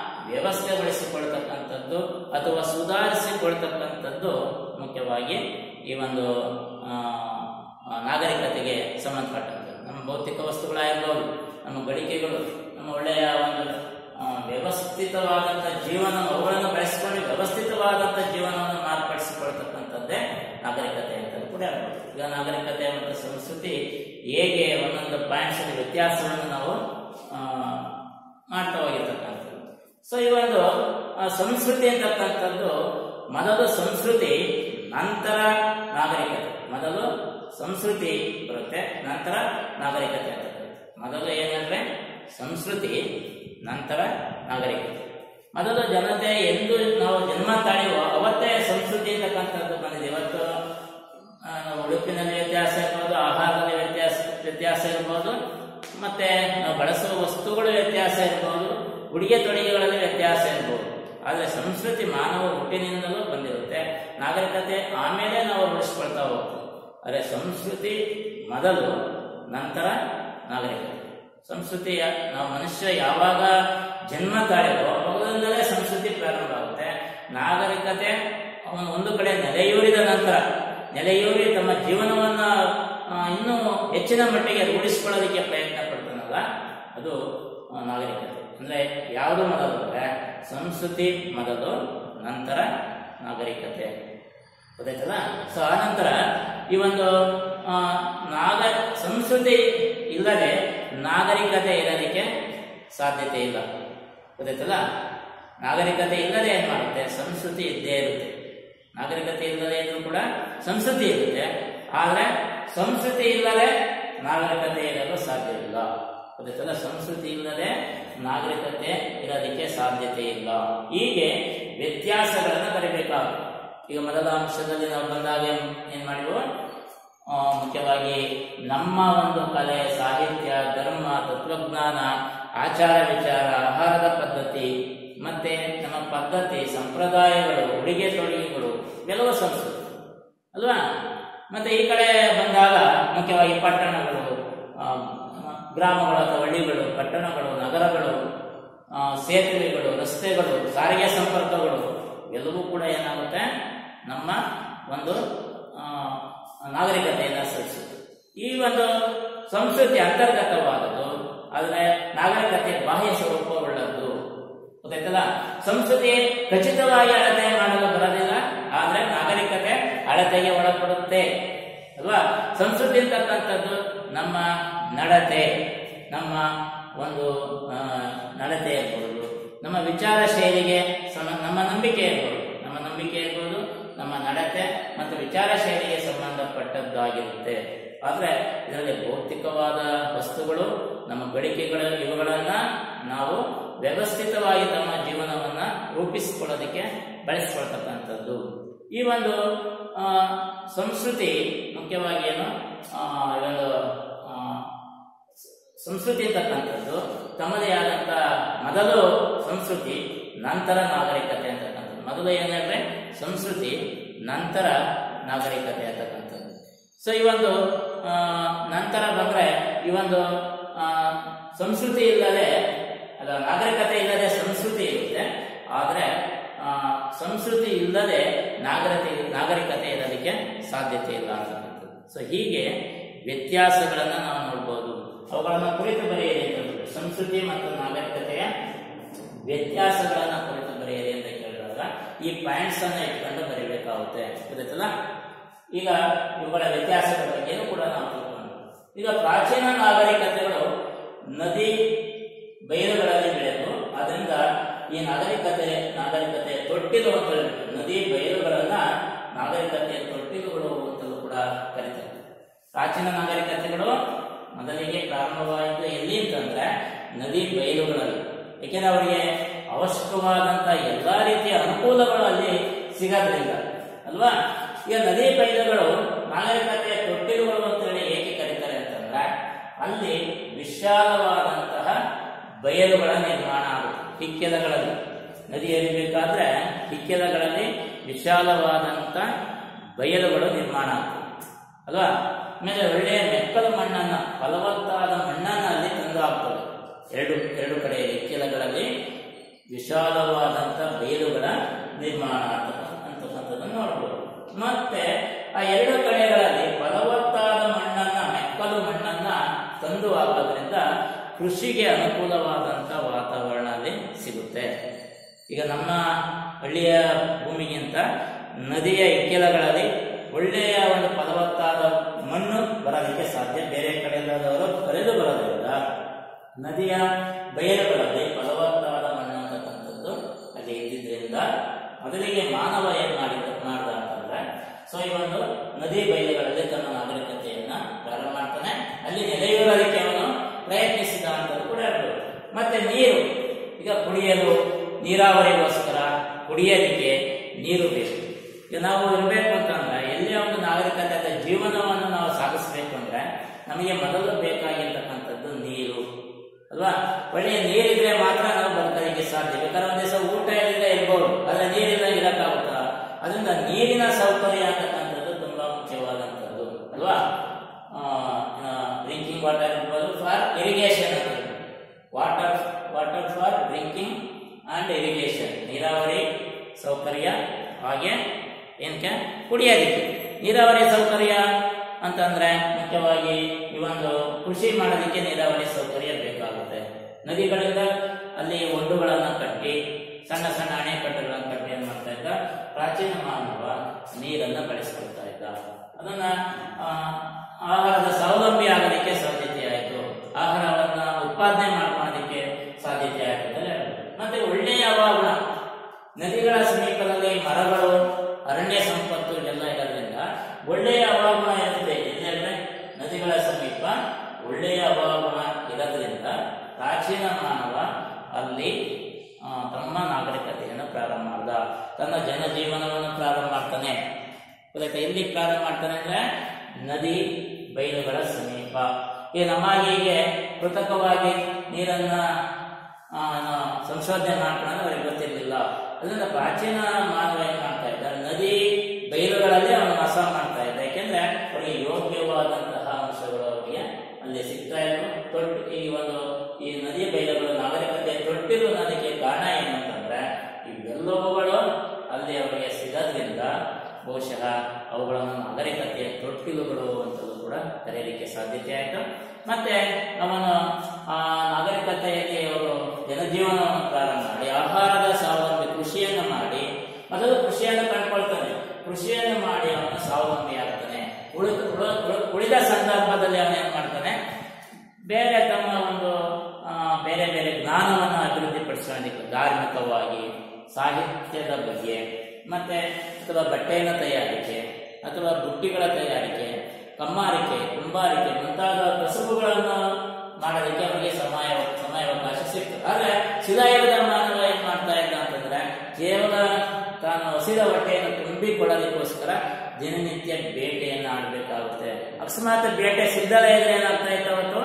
ವ್ಯವಸ್ಥೆಗೊಳಿಸಿಕೊಳ್ತಕ್ಕಂಥದ್ದು ಅಥವಾ ಸುಧಾರಿಸಿಕೊಳ್ತಕ್ಕಂಥದ್ದು ಮುಖ್ಯವಾಗಿ ಈ ಒಂದು ಆ, ಆ, ನಾಗರಿಕತೆಗೆ ಸಂಬಂಧಪಟ್ಟಂತೆ ನಮ್ಮ ಭೌತಿಕ ವಸ್ತುಗಳಾಗಿರ್ಬೋದು ನಮ್ಮ ಗಳಿಕೆಗಳು ನಮ್ಮ ಒಳ್ಳೆಯ ಒಂದು ಆ, ವ್ಯವಸ್ಥಿತವಾದಂಥ ಜೀವನ ಅವುಗಳನ್ನು ಬೆಳೆಸಿಕೊಂಡು ವ್ಯವಸ್ಥಿತವಾದಂಥ ಜೀವನವನ್ನು ಮಾರ್ಪಡಿಸಿಕೊಳ್ತಕ್ಕಂಥದ್ದೇ ನಾಗರಿಕತೆ ಅಂತ ಕೂಡ ಹೇಳ್ಬೋದು ಈಗ ನಾಗರಿಕತೆ ಮತ್ತು ಸಂಸ್ಕೃತಿ ಹೇಗೆ ಒಂದೊಂದು ಪಾಯಿಂಟ್ಸ್ ವ್ಯತ್ಯಾಸವನ್ನು ನಾವು ಆ, ಮಾಡ್ತಾ ಹೋಗಿರ್ತಕ್ಕಂಥದ್ದು ಸೊ ಈ ಒಂದು ಆ, ಸಂಸ್ಕೃತಿ ಅಂತಕ್ಕಂಥದ್ದು ಮೊದಲು ಸಂಸ್ಕೃತಿ ನಂತರ ನಾಗರಿಕತೆ ಮೊದಲು ಸಂಸ್ಕೃತಿ ಬರುತ್ತೆ ನಂತರ ನಾಗರಿಕತೆ ಅಂತ ಬರುತ್ತೆ. ಮೊದಲು ಏನಂದ್ರೆ ಸಂಸ್ಕೃತಿ ನಂತರ ನಾಗರಿಕತೆ ಮೊದಲು ಜನತೆ ಎಂದು ನಾವು ಜನ್ಮ ತಾಳಿವೋ ಅವತ್ತೇ ಸಂಸ್ಕೃತಿ ಅಂತಕ್ಕಂಥದ್ದು ಬಂದಿದೆ ಇವತ್ತು ಆ, ನಾವು ಉಡುಪಿನಲ್ಲಿ ವ್ಯತ್ಯಾಸ ಇರ್ಬೋದು ಆಹಾರದಲ್ಲಿ ವ್ಯತ್ಯಾಸ ವ್ಯತ್ಯಾಸ ಇರ್ಬೋದು ಮತ್ತೆ ನಾವು ಬಳಸುವ ವಸ್ತುಗಳು ವ್ಯತ್ಯಾಸ ಇರ್ಬೋದು ಉಡುಗೆ ತೊಡುಗೆಗಳಲ್ಲಿ ವ್ಯತ್ಯಾಸ ಇರ್ಬೋದು ಆದರೆ ಸಂಸ್ಕೃತಿ ಮಾನವ ಹುಟ್ಟಿನಿಂದಲೂ ಬಂದಿರುತ್ತೆ ನಾಗರಿಕತೆ ಆಮೇಲೆ ನಾವು ರೂಢಿಸ್ಕೊಳ್ತಾ ಹೋಗ್ತೀವಿ ಆದರೆ ಸಂಸ್ಕೃತಿ ಮೊದಲು ನಂತರ ನಾಗರಿಕತೆ ಸಂಸ್ಕೃತಿಯ ನಾವು ಮನುಷ್ಯ ಯಾವಾಗ ಜನ್ಮ ತಾಳಿರೋ ಅವಾಗದಿಂದಲೇ ಸಂಸ್ಕೃತಿ ಪ್ರಾರಂಭ ಆಗುತ್ತೆ ನಾಗರಿಕತೆ ಅವನು ಒಂದು ಕಡೆ ನೆಲೆಯೂರಿದ ನಂತರ ನೆಲೆಯೂರಿ ತಮ್ಮ ಜೀವನವನ್ನ ಆ, ಇನ್ನೂ ಹೆಚ್ಚಿನ ಮಟ್ಟಿಗೆ ರೂಢಿಸಿಕೊಳ್ಳೋದಕ್ಕೆ ಪ್ರಯತ್ನ ಪಡ್ತಾನಲ್ಲ ಅದು ಆ, ನಾಗರಿಕತೆ ಅಂದ್ರೆ ಯಾವುದು ಮೊದಲು ಅಂದ್ರೆ ಸಂಸ್ಕೃತಿ ಮೊದಲು ನಂತರ ನಾಗರಿಕತೆ ಗೊತ್ತಾಯ್ತಲ್ಲ ಸೊ ಆ ನಂತರ ಈ ಒಂದು ಆ, ನಾಗ ಸಂಸ್ಕೃತಿ ಇಲ್ಲದೆ ನಾಗರಿಕತೆ ಇರೋದಕ್ಕೆ ಸಾಧ್ಯತೆ ಇಲ್ಲ ಗೊತ್ತಾಯ್ತಲ್ಲ ನಾಗರಿಕತೆ ಇಲ್ಲದೆ ಏನ್ ಮಾಡುತ್ತೆ ಸಂಸ್ಕೃತಿ ಇದ್ದೇ ಇರುತ್ತೆ ನಾಗರಿಕತೆ ಇಲ್ಲದೆ ಇದ್ರೂ ಕೂಡ ಸಂಸ್ಕೃತಿ ಇರುತ್ತೆ ಆದ್ರೆ ಸಂಸ್ಕೃತಿ ಇಲ್ಲದೆ ನಾಗರಿಕತೆ ಇರಲು ಸಾಧ್ಯವಿಲ್ಲ ಗೊತ್ತಾಯ್ತಲ್ಲ ಸಂಸ್ಕೃತಿ ಇಲ್ಲದೆ ನಾಗರಿಕತೆ ಇರೋದಕ್ಕೆ ಸಾಧ್ಯತೆ ಇಲ್ಲ ಹೀಗೆ ವ್ಯತ್ಯಾಸಗಳನ್ನು ಬರೀಬೇಕಾಗುತ್ತೆ ಈಗ ಮೊದಲ ಅಂಶದಲ್ಲಿ ನಾವು ಬಂದಾಗ ಏನ್ ಏನ್ ಮಾಡಿವು ಆ, ಮುಖ್ಯವಾಗಿ ನಮ್ಮ ಒಂದು ಕಲೆ ಸಾಹಿತ್ಯ ಧರ್ಮ ತತ್ವಜ್ಞಾನ ಆಚಾರ ವಿಚಾರ ಆಹಾರದ ಪದ್ಧತಿ ಮತ್ತೆ ನಮ್ಮ ಪದ್ಧತಿ ಸಂಪ್ರದಾಯಗಳು ಉಡುಗೆ ತೊಡುಗೆಗಳು ಇವೆಲ್ಲವೂ ಸಂಸ್ಕೃತಿ ಅಲ್ವಾ ಮತ್ತೆ ಈ ಕಡೆ ಬಂದಾಗ ಮುಖ್ಯವಾಗಿ ಪಟ್ಟಣಗಳು ಆ, ಗ್ರಾಮಗಳು ಅಥವಾ ಹಳ್ಳಿಗಳು ಪಟ್ಟಣಗಳು ನಗರಗಳು ಆ, ಸೇತುವೆಗಳು ರಸ್ತೆಗಳು ಸಾರಿಗೆ ಸಂಪರ್ಕಗಳು ಎಲ್ಲವೂ ಕೂಡ ಏನಾಗುತ್ತೆ ನಮ್ಮ ಒಂದು ಆ, ನಾಗರಿಕತೆಯನ್ನು ಸೃಷ್ಟಿಸುತ್ತೆ ಈ ಒಂದು ಸಂಸ್ಕೃತಿ ಅಂತರ್ಗತವಾದದ್ದು ಆದರೆ ನಾಗರಿಕತೆ ಬಾಹ್ಯ ಸ್ವರೂಪವುಳ್ಳದ್ದು ಗೊತ್ತಾಯ್ತಲ್ಲ ಸಂಸ್ಕೃತಿ ಖಚಿತವಾಗಿ ಅಳತೆ ಮಾಡಲು ಬರೋದಿಲ್ಲ ಆದ್ರೆ ನಾಗರಿಕತೆ ಅಳತೆಗೆ ಒಳಪಡುತ್ತೆ ಅಲ್ವಾ ಸಂಸ್ಕೃತಿ ಅಂತಕ್ಕಂಥದ್ದು ನಮ್ಮ ನಡತೆ ನಮ್ಮ ಒಂದು ಆ, ನಡತೆ ಇರ್ಬೋದು ನಮ್ಮ ವಿಚಾರ ಶೈಲಿಗೆ ಸಮ ನಮ್ಮ ನಂಬಿಕೆ ಇರ್ಬೋದು ನಮ್ಮ ನಂಬಿಕೆ ಇರ್ಬೋದು ನಮ್ಮ ನಡತೆ ಮತ್ತು ವಿಚಾರ ಶೈಲಿಗೆ ಸಂಬಂಧಪಟ್ಟದ್ದಾಗಿರುತ್ತೆ ಆದ್ರೆ ಇದರಲ್ಲಿ ಭೌತಿಕವಾದ ವಸ್ತುಗಳು ನಮ್ಮ ಗಳಿಕೆಗಳು ಇವುಗಳನ್ನ ನಾವು ವ್ಯವಸ್ಥಿತವಾಗಿ ತಮ್ಮ ಜೀವನವನ್ನ ರೂಪಿಸಿಕೊಳ್ಳೋದಕ್ಕೆ ಬಳಸಿಕೊಳ್ತಕ್ಕಂಥದ್ದು ಈ ಒಂದು ಆ, ಸಂಸ್ಕೃತಿ ಮುಖ್ಯವಾಗಿ ಏನು ಆ, ಈ ಒಂದು ಆ, ಸಂಸ್ಕೃತಿ ಅಂತಕ್ಕಂಥದ್ದು ತಮ್ಮದೇ ಆದಂತ ಮೊದಲು ಸಂಸ್ಕೃತಿ ನಂತರ ನಾಗರಿಕತೆ ಅಂತಕ್ಕಂಥದ್ದು ಮೊದಲು ಏನಂದ್ರೆ ಸಂಸ್ಕೃತಿ ನಂತರ ನಾಗರಿಕತೆ ಅಂತಕ್ಕಂಥದ್ದು ಸೊ ಈ ಒಂದು ಆ, ನಂತರ ಬಂದ್ರೆ ಈ ಒಂದು ಆ, ಸಂಸ್ಕೃತಿ ಇಲ್ಲದೆ ಅಲ್ಲ ನಾಗರಿಕತೆ ಇಲ್ಲದೆ ಸಂಸ್ಕೃತಿ ಇರುತ್ತೆ ಆದ್ರೆ ಆ, ಸಂಸ್ಕೃತಿ ಇಲ್ಲದೆ ನಾಗರಿಕತೆ ನಾಗರಿಕತೆ ಇರೋದಕ್ಕೆ ಸಾಧ್ಯತೆ ಇಲ್ಲ ಅಂತಕ್ಕಂಥದ್ದು ಸೊ ಹೀಗೆ ವ್ಯತ್ಯಾಸಗಳನ್ನ ನಾವು ನೋಡ್ಬೋದು ಅವುಗಳನ್ನ ಕುರಿತು ಬರೆಯಿರಿ ಅಂತ ಹೇಳ್ಬಿಟ್ಟು. ಸಂಸ್ಕೃತಿ ಮತ್ತು ನಾಗರಿಕತೆಯ ವ್ಯತ್ಯಾಸಗಳನ್ನ ಕುರಿತು ಬರೆಯಿರಿ ಅಂತ ಕೇಳಿದಾಗ ಈ ಪಾಯಿಂಟ್ಸ್ ಅನ್ನ ಇಟ್ಕೊಂಡು ಬರೀಬೇಕಾಗುತ್ತೆ ಗೊತ್ತಾಯ್ತಲ್ಲ ಈಗ ಇವುಗಳ ವ್ಯತ್ಯಾಸಗಳ ಬಗ್ಗೆನೂ ಕೂಡ ನಾವು ತಿಳ್ಕೊಂಡು ಈಗ ಪ್ರಾಚೀನ ನಾಗರಿಕತೆಗಳು ನದಿ ಬಯಲುಗಳಲ್ಲಿ ಬೆಳೆದು ಅದರಿಂದ ಈ ನಾಗರಿಕತೆ ನಾಗರಿಕತೆ ತೊಟ್ಟಿಲು ಅಂತ ಹೇಳ್ಬಿಟ್ಟು ನದಿ ಬಯಲುಗಳನ್ನ ನಾಗರಿಕತೆಯ ತೊಟ್ಟಿಲುಗಳು ಅಂತಲೂ ಕೂಡ ಕರೀತಾರೆ ಪ್ರಾಚೀನ ನಾಗರಿಕತೆಗಳು ಮೊದಲಿಗೆ ಪ್ರಾರಂಭವಾಯಿತು ಎಲ್ಲಿ ಅಂತಂದ್ರೆ ನದಿ ಬಯಲುಗಳಲ್ಲಿ ಏಕೆಂದ್ರೆ ಅವರಿಗೆ ಅವಶ್ಯಕವಾದಂತ ಎಲ್ಲಾ ರೀತಿಯ ಅನುಕೂಲಗಳು ಅಲ್ಲಿ ಸಿಗೋದ್ರಿಂದ ಅಲ್ವಾ ಈಗ ನದಿ ಬಯಲುಗಳು ನಾಗರಿಕತೆಯ ತೊಟ್ಟಿಲುಗಳು ಅಂತೇಳಿ ಏಕೆ ಕರೀತಾರೆ ಅಂತಂದ್ರೆ ಅಲ್ಲಿ ವಿಶಾಲವಾದಂತಹ ಬಯಲುಗಳ ನಿರ್ಮಾಣ ಆಗುತ್ತೆ ಹಿಕ್ಕೆಲಗಳಲ್ಲಿ ನದಿ ಹರಿಬೇಕಾದ್ರೆ ಹಿಕ್ಕೆಲಗಳಲ್ಲಿ ವಿಶಾಲವಾದಂತ ಬಯಲುಗಳು ನಿರ್ಮಾಣ ಆಗುತ್ತೆ ಅಲ್ವಾ ಆಮೇಲೆ ಒಳ್ಳೆಯ ಮೆಕ್ಕಲು ಮಣ್ಣನ್ನ ಫಲವತ್ತಾದ ಮಣ್ಣನ್ನ ಅಲ್ಲಿ ತಂದು ಹಾಕ್ತದೆ ಎರಡು ಎರಡು ಕಡೆ ಇಕ್ಕೆಲಗಳಲ್ಲಿ ವಿಶಾಲವಾದಂತ ಬಯಲುಗಳ ನಿರ್ಮಾಣ ಆಗ್ತದೆ ಅಂತಕ್ಕಂಥದ್ದನ್ನು ನೋಡ್ಬೋದು ಮತ್ತೆ ಆ ಎರಡು ಕಡೆಗಳಲ್ಲಿ ಫಲವತ್ತಾದ ಮಣ್ಣನ್ನ ಮೆಕ್ಕಲು ಮಣ್ಣನ್ನ ತಂದು ಹಾಕೋದ್ರಿಂದ ಕೃಷಿಗೆ ಅನುಕೂಲವಾದಂತ ವಾತಾವರಣ ಅಲ್ಲಿ ಸಿಗುತ್ತೆ ಈಗ ನಮ್ಮ ಹಳ್ಳಿಯ ಭೂಮಿಗಿಂತ ನದಿಯ ಇಕ್ಕೆಲಗಳಲ್ಲಿ ಒಳ್ಳೆಯ ಒಂದು ಫಲವತ್ತಾದ ಮಣ್ಣು ಬರೋದಕ್ಕೆ ಸಾಧ್ಯ ಬೇರೆ ಕಡೆಯಲ್ಲಾದವರು ಕರೆದು ಬರೋದ್ರಿಂದ ನದಿಯ ಬಯಲುಗಳಲ್ಲಿ ಫಲವತ್ತಾದ ಮಣ್ಣು ಅಂತಕ್ಕಂಥದ್ದು ಅಲ್ಲಿ ಇದ್ದಿದ್ರಿಂದ ಮೊದಲಿಗೆ ಮಾನವ ಏನ್ ಮಾಡಿದ ಮಾಡ್ದ ಅಂತಂದ್ರೆ ಸೊ ಈ ಒಂದು ನದಿ ಬಯಲುಗಳಲ್ಲಿ ತನ್ನ ನಾಗರಿಕತೆಯನ್ನ ಪ್ರಾರಂಭ ಮಾಡ್ತಾನೆ ಅಲ್ಲಿ ನೆಲೆಯೂರೋದಕ್ಕೆ ಅವನು ಪ್ರಯತ್ನಿಸಿದ ಅಂತ ಕೂಡ ಹೇಳ್ಬೋದು ಮತ್ತೆ ನೀರು ಈಗ ಕುಡಿಯಲು ನೀರಾವರಿಗೋಸ್ಕರ ಕುಡಿಯಲಿಕ್ಕೆ ನೀರು ಬೇಕು ಈಗ ನಾವು ಇರಬೇಕು ಅಂತಂದ್ರೆ ಎಲ್ಲಿಯ ಒಂದು ನಾಗರಿಕತೆ ಅಥವಾ ಜೀವನವನ್ನು ನಾವು ಸಾಗಿಸ್ಬೇಕು ಅಂದ್ರೆ ನಮಗೆ ಮೊದಲು ಬೇಕಾಗಿರ್ತಕ್ಕಂಥದ್ದು ನೀರು ಅಲ್ವಾ ಒಳ್ಳೆಯ ನೀರಿದ್ರೆ ಮಾತ್ರ ನಾವು ಬದುಕೋದಕ್ಕೆ ಸಾಧ್ಯ ಬೇಕಾದ್ರೆ ಒಂದ್ ದಿವಸ ಊಟ ಇಲ್ಲದೆ ಇರ್ಬೋದು ಆದ್ರೆ ನೀರಿಲ್ಲ ಇರಕ್ಕಾಗುತ್ತಾ ಅದರಿಂದ ನೀರಿನ ಸೌಕರ್ಯ ಅಂತಕ್ಕಂಥದ್ದು ತುಂಬಾ ಮುಖ್ಯವಾದಂಥದ್ದು ಅಲ್ವಾ ಡ್ರಿಂಕಿಂಗ್ ವಾಟರ್ ಇರ್ಬೋದು ಫಾರ್ ಇರಿಗೇಷನ್ ಅಂತ water water for drinking and irrigation ನೀರಾವರಿ ಸೌಕರ್ಯ ಹಾಗೆ ಏನಕ್ಕೆ ಕುಡಿಯೋದಕ್ಕೆ ನೀರಾವರಿ ಸೌಕರ್ಯ ಅಂತಂದ್ರೆ ಮುಖ್ಯವಾಗಿ ಈ ಒಂದು ಕೃಷಿ ಮಾಡೋದಕ್ಕೆ ನೀರಾವರಿ ಸೌಕರ್ಯ ಬೇಕಾಗುತ್ತೆ ನದಿಗಳಿಂದ ಅಲ್ಲಿ ಒಡ್ಡುಗಳನ್ನ ಕಟ್ಟಿ ಸಣ್ಣ ಸಣ್ಣ ಅಣೆಕಟ್ಟುಗಳನ್ನ ಕಟ್ಟಿ ಏನ್ ಮಾಡ್ತಾ ಇದ್ದ ಪ್ರಾಚೀನ ಮಾನವ ನೀರನ್ನ ಬಳಸ್ಕೊಳ್ತಾ ಇದ್ದ ಅದನ್ನ ಆ, ಆಹಾರದ ಸ್ವಾವಲಂಬಿ ಆಗಲಿಕ್ಕೆ ಸಾಧ್ಯತೆ ಆಯಿತು ಆಹಾರವನ್ನ ಉತ್ಪಾದನೆ ಮಾಡ್ಕೊಳ್ಳೋದಕ್ಕೆ ಸಾಧ್ಯತೆ ಆಯಿತು ಅಂತ ಹೇಳ್ಬೋದು. ಮತ್ತೆ ಒಳ್ಳೆಯ ಹವಾಗುಣ ನದಿಗಳ ಸಮೀಪದಲ್ಲಿ ಮರಗಳು ಅರಣ್ಯ ಸಂಪತ್ತು ಎಲ್ಲ ಇರೋದ್ರಿಂದ ಒಳ್ಳೆಯ ಹವಾಗುಣ ಇರುತ್ತೆ ಎಲ್ಲೆಲ್ಲ ನದಿಗಳ ಸಮೀಪ ಒಳ್ಳೆಯ ಹವಾಗುಣ ಇರೋದ್ರಿಂದ ಪ್ರಾಚೀನ ಮಾನವ ಅಲ್ಲಿ ಆ, ತಮ್ಮ ನಾಗರಿಕತೆಯನ್ನು ಪ್ರಾರಂಭ ಮಾಡ್ದ ತನ್ನ ಜನಜೀವನವನ್ನು ಪ್ರಾರಂಭ ಮಾಡ್ತಾನೆ ಗೊತ್ತಾಯ್ತಾ ಎಲ್ಲಿ ಪ್ರಾರಂಭ ಮಾಡ್ತಾನೆ ಅಂದ್ರೆ ನದಿ ಬಯಲುಗಳ ಸಮೀಪ ಈ ನಮಗೆ ಹೀಗೆ ಕೃತಕವಾಗಿ ನೀರನ್ನ ಆ, ನಾವು ಸಂಶೋಧನೆ ಮಾಡ್ಕೊಳ್ಳೋದು ಅವರಿಗೆ ಗೊತ್ತಿರಲಿಲ್ಲ ಅದರಿಂದ ಪ್ರಾಚೀನ ಮಾನವ ಏನ್ ಮಾಡ್ತಾ ಇದ್ದ ನದಿ ಬಯಲುಗಳಲ್ಲಿ ಅವನು ವಾಸ ಮಾಡ್ತಾ ಇದ್ದ ಯಾಕೆಂದ್ರೆ ಅವರಿಗೆ ಯೋಗ್ಯವಾದಂತಹ ಅಂಶಗಳು ಅವರಿಗೆ ಅಲ್ಲಿ ಸಿಗ್ತಾ ಇದ್ರು ತೊಟ್ಟು ಈ ಒಂದು ಈ ನದಿ ಬಯಲುಗಳು ನಾಗರಿಕತೆ ತೊಟ್ಟಿರುವುದಕ್ಕೆ ಕಾರಣ ಏನು ಅಂತಂದ್ರೆ ಇವೆಲ್ಲವುಗಳು ಅಲ್ಲಿ ಅವರಿಗೆ ಸಿಗೋದ್ರಿಂದ ಬಹುಶಃ ಅವುಗಳನ್ನು ನಾಗರಿಕತೆಯ ತೊಟ್ಟಿಲುಗಳು ಅಂತಲೂ ಕೂಡ ಕರೆಯಲಿಕ್ಕೆ ಸಾಧ್ಯತೆ ಆಯಿತು ಮತ್ತೆ ಅವನು ಆ ನಾಗರಿಕತೆಯಲ್ಲಿ ಅವರು ಜನಜೀವನವನ್ನು ಪ್ರಾರಂಭ ಮಾಡಿ ಆಹಾರದ ಸ್ವಾವಲಂಬಿ ಕೃಷಿಯನ್ನು ಮಾಡಿ ಮೊದಲು ಕೃಷಿಯನ್ನು ಕಂಡುಕೊಳ್ತಾನೆ ಕೃಷಿಯನ್ನು ಮಾಡಿ ಅವನು ಸ್ವಾವಲಂಬಿ ಆಗ್ತಾನೆ ಉಳಿದ ಉಳ- ಉಳ- ಉಳಿದ ಸಂದರ್ಭದಲ್ಲಿ ಅವನು ಏನ್ ಮಾಡ್ತಾನೆ ಬೇರೆ ತಮ್ಮ ಒಂದು ಆ, ಬೇರೆ ಬೇರೆ ಜ್ಞಾನವನ್ನು ಅಭಿವೃದ್ಧಿಪಡಿಸ್ಕೊಳ್ಳೋದಕ್ಕೆ ಧಾರ್ಮಿಕವಾಗಿ ಸಾಹಿತ್ಯದ ಬಗ್ಗೆ ಮತ್ತೆ ಅಥವಾ ಬಟ್ಟೆಯ ತಯಾರಿಕೆ ಅಥವಾ ಬುಟ್ಟಿಗಳ ತಯಾರಿಕೆ ಕಮ್ಮಾರಿಕೆ ಕುಂಬಾರಿಕೆ ಮುಂತಾದ ಕಸುಬುಗಳನ್ನು ಮಾಡೋದಕ್ಕೆ ಅವರಿಗೆ ಸಮಯ ಸಮಯಾವಕಾಶ ಸಿಗ್ತದೆ ಆದ್ರೆ ಶಿಲಾಯುಗದ ಮಾನವ ಏನ್ ಮಾಡ್ತಾ ಇದ್ದ ಅಂತಂದ್ರೆ ಕೇವಲ ತಾನು ಹಸಿದ ಹೊಟ್ಟೆಯನ್ನು ತುಂಬಿಕೊಳ್ಳೋದಕ್ಕೋಸ್ಕರ ದಿನನಿತ್ಯ ಬೇಟೆಯನ್ನು ಆಡಬೇಕಾಗುತ್ತೆ ಅಕಸ್ಮಾತ್ ಬೇಟೆ ಸಿದ್ಧಲೇ ಇದ್ರೆ ಏನಾಗ್ತಾ ಇತ್ತು ಅವತ್ತು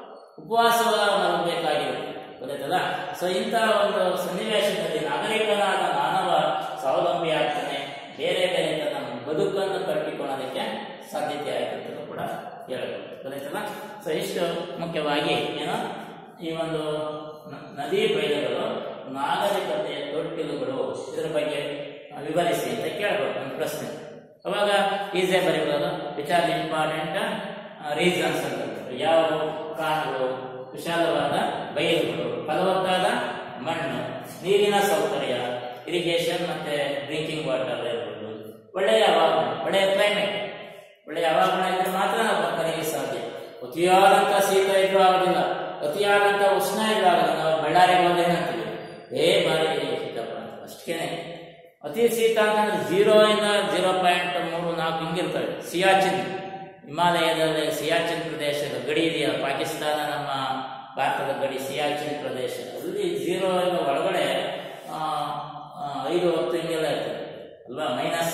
ಉಪವಾಸ ಮಾಡಬೇಕಾಗಿರುತ್ತೆ ಗೊತ್ತಾಯ್ತಲ್ಲ ಸೊ ಇಂತಹ ಒಂದು ಸನ್ನಿವೇಶದಲ್ಲಿ ನಾಗರಿಕನಾದ ಮಾನವ ಸ್ವಾವಲಂಬಿ ಆಗ್ತಾನೆ ಬೇರೆ ಬೇರೆ ತನ್ನ ಬದುಕನ್ನು ಕಟ್ಟಿಕೊಳ್ಳೋದಕ್ಕೆ ಸಾಧ್ಯತೆ ಆಯ್ತು ಅಂತ ಕೂಡ ಹೇಳ್ಬೋದು ಗೊತ್ತಾಯ್ತಲ್ಲ ಸೊ ಇಷ್ಟು ಮುಖ್ಯವಾಗಿ ಏನು ಈ ಒಂದು ನ- ನದಿ ಬಯಲುಗಳು ನಾಗರಿಕತೆಯ ತೊಟ್ಟಿಲುಗಳು ಇದರ ಬಗ್ಗೆ ವಿವರಿಸಿ ಅಂತ ಕೇಳ್ಬೋದು ಒಂದು ಪ್ರಶ್ನೆ ಅವಾಗ ಈಸೇ ಬರೀಬೋದು ವಿಚ್ ಆರ್ ಇಂಪಾರ್ಟೆಂಟ್ ರೀಸನ್ಸ್ ಅಂತ ಯಾವ ಕಾರಣಗಳು ವಿಶಾಲವಾದ ಬಯಲುಗಳು ಫಲವತ್ತಾದ ಮಣ್ಣು ನೀರಿನ ಸೌಕರ್ಯ ಇರಿಗೇಷನ್ ಮತ್ತೆ ಡ್ರಿಂಕಿಂಗ್ ವಾಟರ್ ಇರ್ಬೋದು ಒಳ್ಳೆಯ ಹವಾಮಾನ ಒಳ್ಳೆಯ ಕ್ಲೈಮೇಟ್ ಒಳ್ಳೆಯ ಹವಾಮಾನ ಇದ್ರೆ ಮಾತ್ರ ನಾವು ಬದುಕಲಿಕ್ಕೆ ಸಾಧ್ಯ ಅತಿಯಾದಂತ ಶೀತ ಇದ್ರೂ ಆಗೋದಿಲ್ಲ ಅತಿಯಾದಂತ ಉಷ್ಣ ಇದ್ರೂ ಆಗೋದಿಲ್ಲ ನಾವು ಬಳ್ಳಾರಿಗೆ ಹೋದ್ರೆ ಏನಂತೀವಿ ಏ ಬಾರಿ ಶೀತಪ್ಪ ಅಂತ ಅಷ್ಟೇನೆ ಅತಿ ಶೀತ ಅಂತಂದ್ರೆ ಜೀರೋ ಇಂದ ಜೀರೋ ಪಾಯಿಂಟ್ ಮೂರು ನಾಲ್ಕು ಹಿಂಗಿರ್ತವೆ ಸಿಯಾಚಿನ್ ಹಿಮಾಲಯದಲ್ಲಿ ಸಿಯಾಚಿನ್ ಪ್ರದೇಶದ ಗಡಿ ಇದೆಯಲ್ಲ ಪಾಕಿಸ್ತಾನ ನಮ್ಮ ಭಾರತದ ಗಡಿ ಸಿಯಾಚಿನ್ ಪ್ರದೇಶ ಅಲ್ಲಿ ಜೀರೋ ಇಂದ ಒಳಗಡೆ ಆ, ಆ, ಐದು ಹತ್ತು ಹಿಂಗೆಲ್ಲ ಇರ್ತದೆ ಅಲ್ವಾ ಮೈನಸ್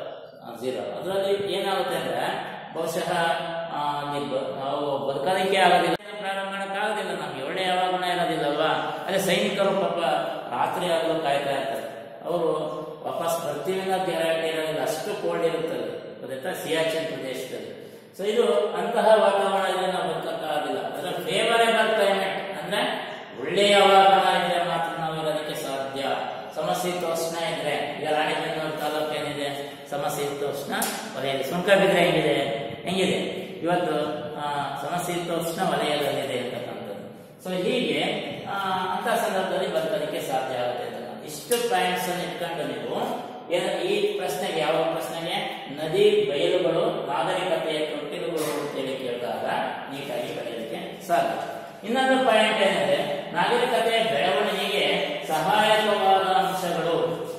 ಜೀರೋ ಅದರಲ್ಲಿ ಏನಾಗುತ್ತೆ ಅಂದ್ರೆ ಬಹುಶಃ ಆ, ಅಲ್ಲಿ ಬ- ನಾವು ಬದುಕೋದಕ್ಕೆ ಆಗೋದಿಲ್ಲ ಪ್ರಾರಂಭ ಮಾಡೋಕ್ಕಾಗೋದಿಲ್ಲ ನಮ್ಗೆ ಒಳ್ಳೆ ಯಾವಾಗುಣ ಇರೋದಿಲ್ಲ ಅಲ್ವಾ ಅದೇ ಸೈನಿಕರು ಪಾಪ ರಾತ್ರಿ ಆಗಲು ಕಾಯ್ತಾ ಇರ್ತಾರೆ ಅವರು ವಾಪಸ್ ಬರ್ತೀವಿ ಅನ್ನೋ ಗ್ಯಾರಂಟಿ ಇರೋದಿಲ್ಲ ಅಷ್ಟು ಕೋಲ್ಡ್ ಇರುತ್ತದೆ ಗೊತ್ತಾಯ್ತಾ ಸಿಯಾಚಿನ್ ಪ್ರದೇಶದಲ್ಲಿ ಸೊ ಇದು ಅಂತಹ ವಾತಾವರಣದಲ್ಲಿ ನಾವು ಬದುಕಕ್ಕಾಗಲ್ಲ ಅದರ ಫೇವರೇಬಲ್ ಕ್ಲೈಮೇಟ್ ಅಂದ್ರೆ ಒಳ್ಳೆಯ ವಾತಾವರಣ ಇದ್ರೆ ಮಾತ್ರ ನಾವು ಇರೋದಕ್ಕೆ ಸಾಧ್ಯ ಸಮಶೀತೋಷ್ಣ ಇದ್ರೆ ಈಗ ರಾಣಿಬೆನ್ನೂರು ತಾಲೂಕು ಏನಿದೆ ಸಮಶೀತೋಷ್ಣ ವಲಯದ ಸುಂಕ ಬಿದ್ರೆ ಹೆಂಗಿದೆ ಹೆಂಗಿದೆ ಇವತ್ತು ಆ, ಸಮಶೀತೋಷ್ಣ ವಲಯದಲ್ಲಿದೆ ಅಂತಕ್ಕಂಥದ್ದು ಸೊ ಹೀಗೆ ಆ, ಅಂತ ಸಂದರ್ಭದಲ್ಲಿ ಬದುಕೋದಕ್ಕೆ ಸಾಧ್ಯ ಆಗುತ್ತೆ ಅಂತ ಇಷ್ಟು ಪಾಯಿಂಟ್ಸ್ ಅನ್ನು ಇಟ್ಕೊಂಡು ನೀವು ಏನು ಈ ಪ್ರಶ್ನೆಗೆ ಯಾವ ಪ್ರಶ್ನೆಗೆ ನದಿ ಬಯಲುಗಳು ನಾಗರಿಕತೆಯ ತೊಟ್ಟಿಲುಗಳು ಅಂತೇಳಿ ಕೇಳಿದಾಗ ನೀಟಾಗಿ ಬರೆಯೋದಕ್ಕೆ ಸಾಧ್ಯ ಇನ್ನೊಂದು ಪಾಯಿಂಟ್ ಏನಂದ್ರೆ ನಾಗರಿಕತೆಯ ಬೆಳವಣಿಗೆಗೆ ಸಹಾಯಕವಾದ ಅಂಶಗಳು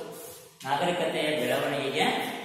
ನಾಗರಿಕತೆಯ ಬೆಳವಣಿಗೆಗೆ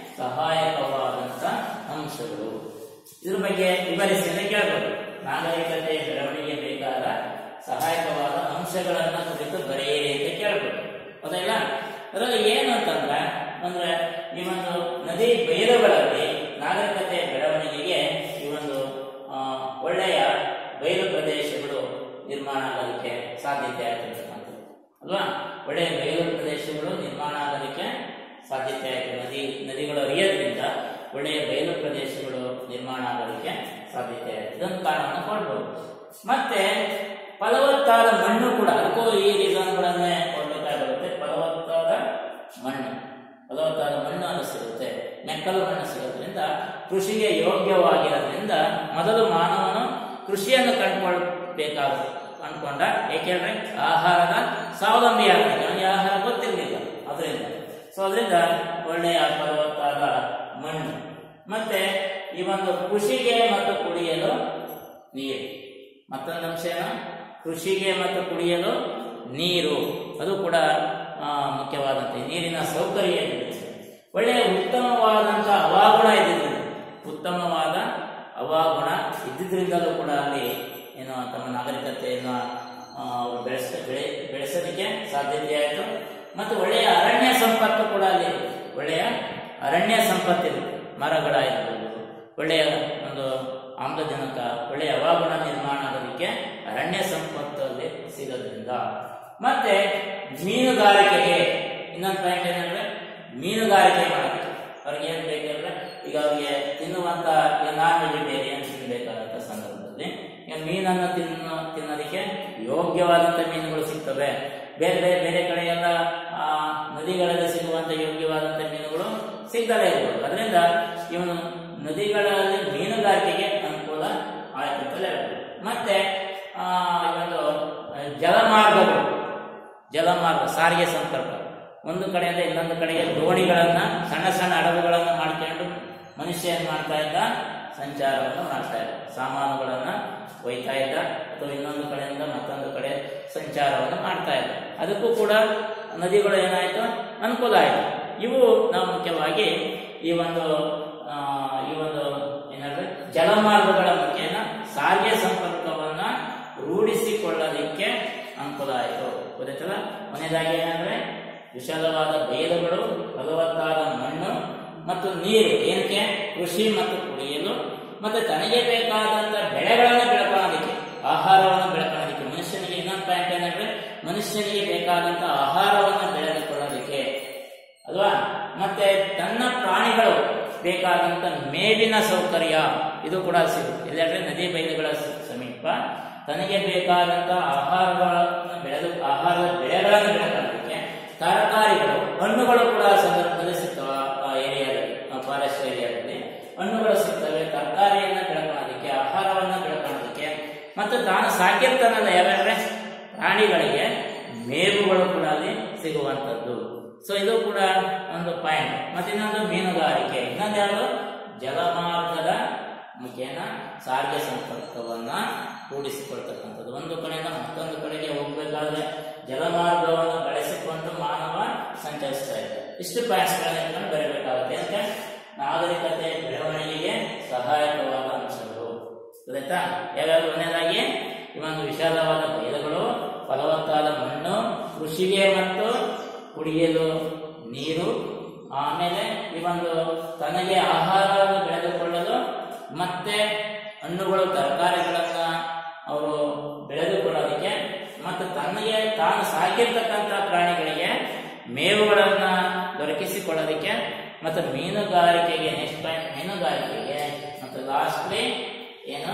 ಸಹಾಯಕವಾದಂತ ಅಂಶಗಳು ಇದ್ರ ಬಗ್ಗೆ ವಿವರಿಸಿ ಅಂತ ಕೇಳ್ಬೋದು ನಾಗರಿಕತೆಯ ಬೆಳವಣಿಗೆ ಬೇಕಾದ ಸಹಾಯಕವಾದ ಅಂಶಗಳನ್ನ ಕುರಿತು ಬರೆಯಿರಿ ಅಂತ ಕೇಳ್ಬೋದು ಹೌದಲ್ಲ ಅದರಲ್ಲಿ ಏನು ಅಂತಂದ್ರೆ ಅಂದ್ರೆ ಈ ಒಂದು ನದಿ ಬಯಲುಗಳಲ್ಲಿ ನಾಗರಿಕತೆಯ ಬೆಳವಣಿಗೆಗೆ ಈ ಒಂದು ಆ, ಒಳ್ಳೆಯ ಬಯಲು ಪ್ರದೇಶಗಳು ನಿರ್ಮಾಣ ಆಗೋದಕ್ಕೆ ಸಾಧ್ಯತೆ ಆಗಿರ್ತಕ್ಕಂಥದ್ದು ಅಲ್ವಾ ಒಳ್ಳೆಯ ಬಯಲು ಪ್ರದೇಶಗಳು ನಿರ್ಮಾಣ ಆಗೋದಕ್ಕೆ ಸಾಧ್ಯತೆ ಆಯಿತು ನದಿ ನದಿಗಳು ಹರಿಯೋದ್ರಿಂದ ಒಳ್ಳೆಯ ಬಯಲು ಪ್ರದೇಶಗಳು ನಿರ್ಮಾಣ ಆಗೋದಕ್ಕೆ ಸಾಧ್ಯತೆ ಆಯಿತು ಇದೊಂದು ಕಾರಣವನ್ನು ಕೊಡ್ಬೋದು ಮತ್ತೆ ಫಲವತ್ತಾದ ಮಣ್ಣು ಕೂಡ ಅದಕ್ಕೂ ಈ ರೀಸನ್ಗಳನ್ನೇ ಕೊಡಬೇಕಾಗುತ್ತೆ ಫಲವತ್ತಾದ ಮಣ್ಣು ಫಲವತ್ತಾದ ಮಣ್ಣು ಅದು ಸಿಗುತ್ತೆ ಮೆಕ್ಕಲು ಮಣ್ಣು ಸಿಗೋದ್ರಿಂದ ಕೃಷಿಗೆ ಯೋಗ್ಯವಾಗಿರೋದ್ರಿಂದ ಮೊದಲು ಮಾನವನು ಕೃಷಿಯನ್ನು ಕಂಡುಕೊಳ್ಬೇಕಾಗುತ್ತೆ ಅನ್ಕೊಂಡ ಏಕೆಂದ್ರೆ ಆಹಾರದ ಸ್ವಾವಲಂಬಿ ಆಗ್ತದೆ ಅವನಿಗೆ ಆಹಾರ ಗೊತ್ತಿರಲಿಲ್ಲ ಅದರಿಂದ ಸೊ ಅದರಿಂದ ಒಳ್ಳೆಯ ಫಲವತ್ತಾದ ಮಣ್ಣು ಮತ್ತೆ ಈ ಒಂದು ಕೃಷಿಗೆ ಮತ್ತು ಕುಡಿಯಲು ನೀರು ಮತ್ತೊಂದು ಅಂಶ ಏನು ಕೃಷಿಗೆ ಮತ್ತು ಕುಡಿಯಲು ನೀರು ಅದು ಕೂಡ ಆ, ಮುಖ್ಯವಾದಂತೆ ನೀರಿನ ಸೌಕರ್ಯ ಏನಿದೆ ಒಳ್ಳೆಯ ಉತ್ತಮವಾದಂಥ ಹವಾಗುಣ ಇದ್ದಿದ್ದು ಉತ್ತಮವಾದ ಹವಾಗುಣ ಇದ್ದಿದ್ರಿಂದಲೂ ಕೂಡ ಅಲ್ಲಿ ಏನು ತಮ್ಮ ನಾಗರಿಕತೆಯನ್ನು ಆ, ಅವರು ಬೆಳೆಸ ಬೆಳೆ ಬೆಳೆಸೋದಕ್ಕೆ ಸಾಧ್ಯತೆ ಆಯಿತು ಮತ್ತು ಒಳ್ಳೆಯ ಅರಣ್ಯ ಸಂಪತ್ತು ಕೂಡ ಅಲ್ಲಿ ಇದೆ. ಒಳ್ಳೆಯ ಅರಣ್ಯ ಸಂಪತ್ತಿದೆ ಮರಗಳಾಗಿರ್ಬೋದು ಒಳ್ಳೆಯ ಒಂದು ಆಮ್ಲಜನಕ ಒಳ್ಳೆಯ ಹವಾಗುಣ ನಿರ್ಮಾಣ ಆಗೋದಕ್ಕೆ ಅರಣ್ಯ ಸಂಪತ್ತು ಅಲ್ಲಿ ಸಿಗೋದ್ರಿಂದ ಮತ್ತೆ ಮೀನುಗಾರಿಕೆಗೆ ಇನ್ನೊಂದು ಪಾಯಿಂಟ್ ಏನಂದ್ರೆ ಮೀನುಗಾರಿಕೆ ಮಾಡೋದು ಅವ್ರಿಗೆ ಏನ್ ಬೇಕಂದ್ರೆ ಈಗ ಅವ್ರಿಗೆ ತಿನ್ನುವಂತ ನಾನ್ ವೆಜಿಟೇರಿಯನ್ ತಿನ್ಬೇಕಾದಂತ ಸಂದರ್ಭದಲ್ಲಿ ಈಗ ಮೀನನ್ನು ತಿನ್ನು ತಿನ್ನೋದಕ್ಕೆ ಯೋಗ್ಯವಾದಂತ ಮೀನುಗಳು ಸಿಗ್ತವೆ ಬೇರೆ ಬೇರೆ ಬೇರೆ ಕಡೆ ಎಲ್ಲ ಆ, ನದಿಗಳಲ್ಲಿ ಸಿಗುವಂತ ಯೋಗ್ಯವಾದಂತ ಮೀನುಗಳು ಸಿಗ್ತಲೇ ಇರ್ಬೋದು ಅದರಿಂದ ಇವನು ನದಿಗಳಲ್ಲಿ ಮೀನುಗಾರಿಕೆಗೆ ಅನುಕೂಲ ಆಯ್ತು ಅಂತಲೇ ಹೇಳ್ಬೋದು ಮತ್ತೆ ಆ, ಈ ಒಂದು ಜಲಮಾರ್ಗಗಳು ಜಲಮಾರ್ಗ ಸಾರಿಗೆ ಸಂಪರ್ಕ ಒಂದು ಕಡೆಯಿಂದ ಇನ್ನೊಂದು ಕಡೆಗೆ ದೋಣಿಗಳನ್ನ ಸಣ್ಣ ಸಣ್ಣ ಹಡಗುಗಳನ್ನ ಮಾಡ್ಕೊಂಡು ಮನುಷ್ಯ ಏನ್ ಮಾಡ್ತಾ ಇದ್ದ ಸಂಚಾರವನ್ನು ಮಾಡ್ತಾ ಇದ್ದ ಸಾಮಾನುಗಳನ್ನ ಒಯ್ತಾ ಇದ್ದ ಅಥವಾ ಇನ್ನೊಂದು ಕಡೆಯಿಂದ ಮತ್ತೊಂದು ಕಡೆ ಸಂಚಾರವನ್ನು ಮಾಡ್ತಾ ಇದ್ದ ಅದಕ್ಕೂ ಕೂಡ ನದಿಗಳು ಏನಾಯ್ತು ಅನುಕೂಲ ಆಯ್ತು ಇವು ನಾವು ಮುಖ್ಯವಾಗಿ ಈ ಒಂದು ಆ, ಈ ಒಂದು ಏನಂದ್ರೆ ಜಲಮಾರ್ಗಗಳ ಮುಖೇನ ಸಾರಿಗೆ ಸಂಪರ್ಕವನ್ನ ರೂಢಿಸಿಕೊಳ್ಳಲಿಕ್ಕೆ ಅನುಕೂಲ ಆಯಿತು ಗೊತ್ತಾಯ್ತಲ್ಲ ಕೊನೆಯದಾಗಿ ಏನಂದ್ರೆ ವಿಶಾಲವಾದ ಬಯಲುಗಳು ಫಲವತ್ತಾದ ಮಣ್ಣು ಮತ್ತು ನೀರು ಏನಕ್ಕೆ ಕೃಷಿ ಮತ್ತು ಕುಡಿಯಲು ಮತ್ತೆ ತನಗೆ ಬೇಕಾದಂತ ಬೆಳೆಗಳನ್ನು ಬೆಳ್ಕೊಳ್ಳೋದಕ್ಕೆ ಆಹಾರವನ್ನು ಬೆಳ್ಕೊಳ್ಳೋದಕ್ಕೆ ಮನುಷ್ಯನಿಗೆ ಇನ್ನೊಂದು ಪಾಯಿಂಟ್ ಏನಂದ್ರೆ ಮನುಷ್ಯನಿಗೆ ಬೇಕಾದಂತ ಆಹಾರವನ್ನು ಬೆಳೆದುಕೊಳ್ಳೋದಕ್ಕೆ ಅಲ್ವಾ ಮತ್ತೆ ತನ್ನ ಪ್ರಾಣಿಗಳು ಬೇಕಾದಂತ ಮೇವಿನ ಸೌಕರ್ಯ ಇದು ಕೂಡ ಸಿಗುತ್ತೆ ಇಲ್ಲಾಂದ್ರೆ ನದಿ ಬೈಲುಗಳ ಸ- ಸಮೀಪ ತನಗೆ ಬೇಕಾದಂತ ಆಹಾರಗಳನ್ನು ಬೆಳೆದು ಆಹಾರದ ಬೆಳೆಗಳನ್ನು ಬೆಳೆಕೊಳ್ಳೋದಕ್ಕೆ ತರಕಾರಿಗಳು ಹಣ್ಣುಗಳು ಕೂಡ ಆ ಸಂದರ್ಭದಲ್ಲಿ ಸಿಗ್ತವೆ ಆ ಏರಿಯಾದಲ್ಲಿ ಫಾರೆಸ್ಟ್ ಏರಿಯಾದಲ್ಲಿ ಹಣ್ಣುಗಳು ಸಿಗ್ತವೆ ತರಕಾರಿಯನ್ನ ಬೆಳ್ಕೊಳ್ಳೋದಕ್ಕೆ ಆಹಾರವನ್ನ ಬೆಳ್ಕೊಳ್ಳೋದಕ್ಕೆ ಮತ್ತು ತಾನು ಸಾಕಿರ್ತಾನಲ್ಲ ಯಾವ್ಯಾವ್ರೆ ಪ್ರಾಣಿಗಳಿಗೆ ಮೇವುಗಳು ಕೂಡ ಅಲ್ಲಿ ಸಿಗುವಂಥದ್ದು ಸೊ ಇದು ಕೂಡ ಒಂದು ಪಾಯಿಂಟ್ ಮತ್ತೆ ಇನ್ನೊಂದು ಮೀನುಗಾರಿಕೆ ಇನ್ನೊಂದು ಯಾವುದು ಜಲಮಾರ್ಗದ ಮುಖೇನ ಸಾರಿಗೆ ಸಂಪರ್ಕವನ್ನ ರೂಢಿಸಿಕೊಳ್ತಕ್ಕಂಥದ್ದು ಒಂದು ಕಡೆಯಿಂದ ಮತ್ತೊಂದು ಕಡೆಗೆ ಹೋಗ್ಬೇಕಾದ್ರೆ ಜಲಮಾರ್ಗವನ್ನು ಬಳಸಿಕೊಂಡು ಮಾನವ ಸಂಚರಿಸ್ತಾ ಇದ್ದಾರೆ ಇಷ್ಟು ಪಾಯಿಂಟ್ಸ್ಗಳನ್ನ ಬರೀಬೇಕಾಗುತ್ತೆ ಅಂತ ನಾಗರಿಕತೆ ಬೆಳವಣಿಗೆಗೆ ಸಹಾಯಕವಾದ ಅಂಶಗಳು ಗೊತ್ತಾಯ್ತಾ ಯಾವ್ಯಾವ ಒಂದನೇದಾಗಿ ಈ ಒಂದು ವಿಶಾಲವಾದ ಬಯಲುಗಳು ಫಲವತ್ತಾದ ಮಣ್ಣು ಕೃಷಿಗೆ ಮತ್ತು ಕುಡಿಯಲು ನೀರು ಆಮೇಲೆ ಈ ಒಂದು ತನಗೆ ಆಹಾರವನ್ನು ಬೆಳೆದುಕೊಳ್ಳಲು ಮತ್ತೆ ಹಣ್ಣುಗಳು ತರಕಾರಿಗಳನ್ನ ಅವರು ಬೆಳೆದುಕೊಳ್ಳೋದಕ್ಕೆ ಮತ್ತು ತನಗೆ ತಾನು ಸಾಕಿರ್ತಕ್ಕಂಥ ಪ್ರಾಣಿಗಳಿಗೆ ಮೇವುಗಳನ್ನ ದೊರಕಿಸಿಕೊಳ್ಳೋದಕ್ಕೆ ಮತ್ತು ಮೀನುಗಾರಿಕೆಗೆ ನೆಕ್ಸ್ಟ್ ಪಾಯಿಂಟ್ ಮೀನುಗಾರಿಕೆಗೆ ಮತ್ತು ಲಾಸ್ಟ್ಲಿ ಏನು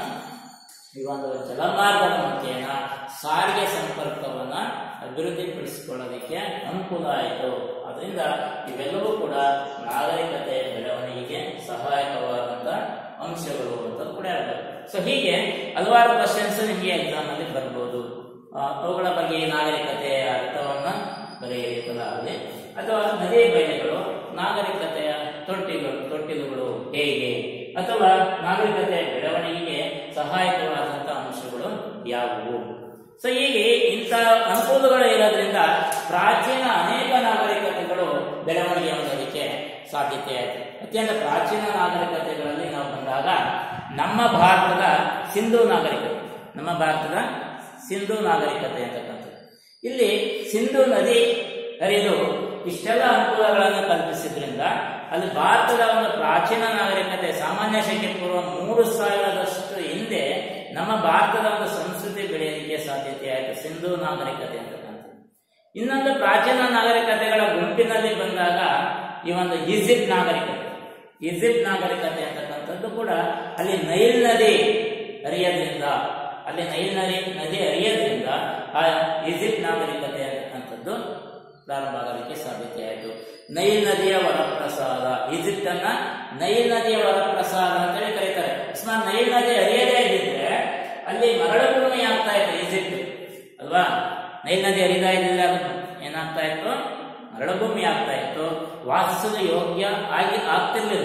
ಈ ಒಂದು ಜಲಮಾರ್ಗದ ಮುಖೇನ ಸಾರಿಗೆ ಸಂಪರ್ಕವನ್ನ ಅಭಿವೃದ್ಧಿಪಡಿಸಿಕೊಳ್ಳೋದಕ್ಕೆ ಅನುಕೂಲ ಆಯಿತು ಅದರಿಂದ ಇವೆಲ್ಲವೂ ಕೂಡ ನಾಗರಿಕತೆ ಬೆಳವಣಿಗೆಗೆ ಸಹಾಯಕವಾದಂತ ಅಂಶಗಳು ಅಂತ ಕೂಡ ಹೇಳ್ತಾರೆ ಸೊ ಹೀಗೆ ಹಲವಾರು ಕ್ವಶನ್ಸ್ ನಿಮಗೆ ಎಕ್ಸಾಮ್ ಅಲ್ಲಿ ಬರ್ಬೋದು ಆ, ಅವುಗಳ ಬಗ್ಗೆ ನಾಗರಿಕತೆಯ ಅರ್ಥವನ್ನ ಬರೆಯಬೇಕಾಗಲಿ ಅಥವಾ ನದಿ ಬಯಲುಗಳು ನಾಗರಿಕತೆಯ ತೊಟ್ಟಿಗಳು ತೊಟ್ಟಿಲುಗಳು ಹೇಗೆ ಅಥವಾ ನಾಗರಿಕತೆಯ ಬೆಳವಣಿಗೆಗೆ ಸಹಾಯಕವಾದಂತಹ ಅಂಶಗಳು ಯಾವುವು ಸೊ ಹೀಗೆ ಇಂಥ ಅನುಕೂಲಗಳು ಇರೋದ್ರಿಂದ ಪ್ರಾಚೀನ ಅನೇಕ ನಾಗರಿಕತೆಗಳು ಬೆಳವಣಿಗೆ ಹೊಂದೋದಕ್ಕೆ ಸಾಧ್ಯತೆ ಆಯಿತು ಅತ್ಯಂತ ಪ್ರಾಚೀನ ನಾಗರಿಕತೆಗಳಲ್ಲಿ ನಾವು ಬಂದಾಗ ನಮ್ಮ ಭಾರತದ ಸಿಂಧು ನಾಗರಿಕತೆ ನಮ್ಮ ಭಾರತದ ಸಿಂಧು ನಾಗರಿಕತೆ ಅಂತಕ್ಕಂಥದ್ದು ಇಲ್ಲಿ ಸಿಂಧು ನದಿ ಹರಿದು ಇಷ್ಟೆಲ್ಲ ಅನುಕೂಲಗಳನ್ನು ಕಲ್ಪಿಸಿದ್ರಿಂದ ಅಲ್ಲಿ ಭಾರತದ ಒಂದು ಪ್ರಾಚೀನ ನಾಗರಿಕತೆ ಸಾಮಾನ್ಯ ಶಕೆ ಪೂರ್ವ ಮೂರು ಸಾವಿರದಷ್ಟು ಹಿಂದೆ ನಮ್ಮ ಭಾರತದ ಒಂದು ಸಂಸ್ಕೃತಿ ಬೆಳೆಯಲಿಕ್ಕೆ ಸಾಧ್ಯತೆ ಆಯಿತು ಸಿಂಧು ನಾಗರಿಕತೆ ಅಂತಕ್ಕಂಥದ್ದು ಇನ್ನೊಂದು ಪ್ರಾಚೀನ ನಾಗರಿಕತೆಗಳ ಗುಂಪಿನಲ್ಲಿ ಬಂದಾಗ ಈ ಒಂದು ಈಜಿಪ್ಟ್ ನಾಗರಿಕತೆ ಈಜಿಪ್ಟ್ ನಾಗರಿಕತೆ ಅಂತಕ್ಕಂಥದ್ದು ಕೂಡ ಅಲ್ಲಿ ನೈಲ್ ನದಿ ಹರಿಯೋದ್ರಿಂದ ಅಲ್ಲಿ ನೈಲ್ ನದಿ ನದಿ ಹರಿಯೋದ್ರಿಂದ ಆ ಈಜಿಪ್ಟ್ ನಾಗರಿಕತೆ ಅಂತಕ್ಕಂಥದ್ದು ಪ್ರಾರಂಭ ಆಗೋದಕ್ಕೆ ಸಾಧ್ಯತೆ ಆಯಿತು ನೈಲ್ ನದಿಯ ವರಪ್ರಸಾದ ಈಜಿಪ್ಟ್ ಅನ್ನ ನೈಲ್ ನದಿಯ ವರಪ್ರಸಾದ ಅಂತೇಳಿ ಕರೀತಾರೆ ಅಕಸ್ಮಾತ್ ನೈಲ್ ನದಿ ಹರಿಯದೇ ಇದ್ದಿದ್ರೆ ಅಲ್ಲಿ ಮರಳು ಭೂಮಿ ಆಗ್ತಾ ಇತ್ತು ಈಜಿಪ್ಟ್ ಅಲ್ವಾ ನೈಲ್ ನದಿ ಹರಿತಾ ಇದ್ದಿದ್ರೆ ಅದು ಏನಾಗ್ತಾ ಇತ್ತು ಮರಳು ಭೂಮಿ ಆಗ್ತಾ ಇತ್ತು ವಾಸಿಸಲು ಯೋಗ್ಯ ಆಗಿ ಆಗ್ತಿರ್ಲಿಲ್ಲ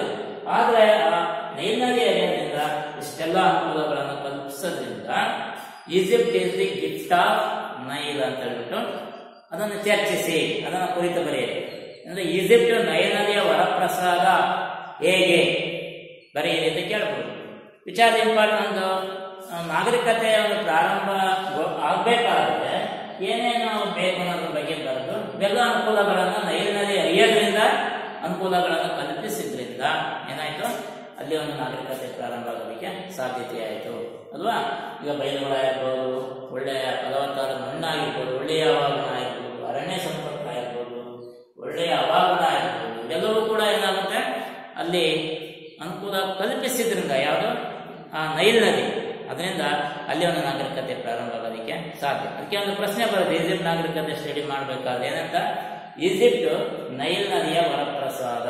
ಆದ್ರೆ ಆ ನೈಲ್ ನದಿ ಹರಿಯೋದ್ರಿಂದ ಇಷ್ಟೆಲ್ಲ ಅನುಕೂಲಗಳನ್ನು ಕಲ್ಪಿಸೋದ್ರಿಂದ Egypt is the gift of Nile ಅಂತ ಹೇಳ್ಬಿಟ್ಟು ಅದನ್ನು ಚರ್ಚಿಸಿ ಅದನ್ನು ಕುರಿತು ಬರೆಯಿರಿ ಅಂದ್ರೆ ಈಜಿಪ್ಟ್ ನೈಲ್ ನದಿಯ ವರಪ್ರಸಾದ ಹೇಗೆ ಬರೆಯಿರಿ ಅಂತ ಕೇಳ್ಬೋದು ವಿಚಾರ ಇಂಪಾರ್ಟೆಂಟ್ ಒಂದು ಆ, ನಾಗರಿಕತೆಯ ಒಂದು ಪ್ರಾರಂಭ ಗೊ- ಆಗ್ಬೇಕಾದ್ರೆ ಏನೇನು ಬೇಕು ಅನ್ನೋದ್ರ ಬಗ್ಗೆ ಬರೆದು ಬೆಲ್ಲ ಅನುಕೂಲಗಳನ್ನು ನೈಲ್ ನದಿ ಹರಿಯೋದ್ರಿಂದ ಅನುಕೂಲಗಳನ್ನು ಕಲ್ಪಿಸಿದ್ರಿಂದ ಏನಾಯ್ತು ಅಲ್ಲಿ ಒಂದು ನಾಗರಿಕತೆ ಪ್ರಾರಂಭ ಆಗೋದಕ್ಕೆ ಸಾಧ್ಯತೆ ಆಯಿತು ಅಲ್ವಾ ಈಗ ಬಯಲುಗಳಾಗಿರ್ಬೋದು ಒಳ್ಳೆಯ ಫಲವತ್ತಾದ ಮಣ್ಣಾಗಿರ್ಬೋದು ಒಳ್ಳೆಯ ಹವಾಗುಣ ಆಗಿರ್ಬೋದು ಅರಣ್ಯ ಸಂಪರ್ಕ ಆಗಿರ್ಬೋದು ಒಳ್ಳೆಯ ಹವಾಗುಣ ಆಗಿರ್ಬೋದು ಇವೆಲ್ಲವೂ ಕೂಡ ಏನಾಗುತ್ತೆ ಅಲ್ಲಿ ಅನುಕೂಲ ಕಲ್ಪಿಸಿದ್ರಿಂದ ಯಾವುದು ಆ ನೈಲ್ ನದಿ ಅದರಿಂದ ಅಲ್ಲಿ ಒಂದು ನಾಗರಿಕತೆ ಪ್ರಾರಂಭ ಆಗೋದಕ್ಕೆ ಸಾಧ್ಯ ಅದಕ್ಕೆ ಒಂದು ಪ್ರಶ್ನೆ ಬರುತ್ತೆ ಈಜಿಪ್ಟ್ ನಾಗರಿಕತೆ ಸ್ಟಡಿ ಮಾಡಬೇಕಾದ್ರೆ ಏನಂತ ಈಜಿಪ್ಟ್ ನೈಲ್ ನದಿಯ ವರಪ್ರಸಾದ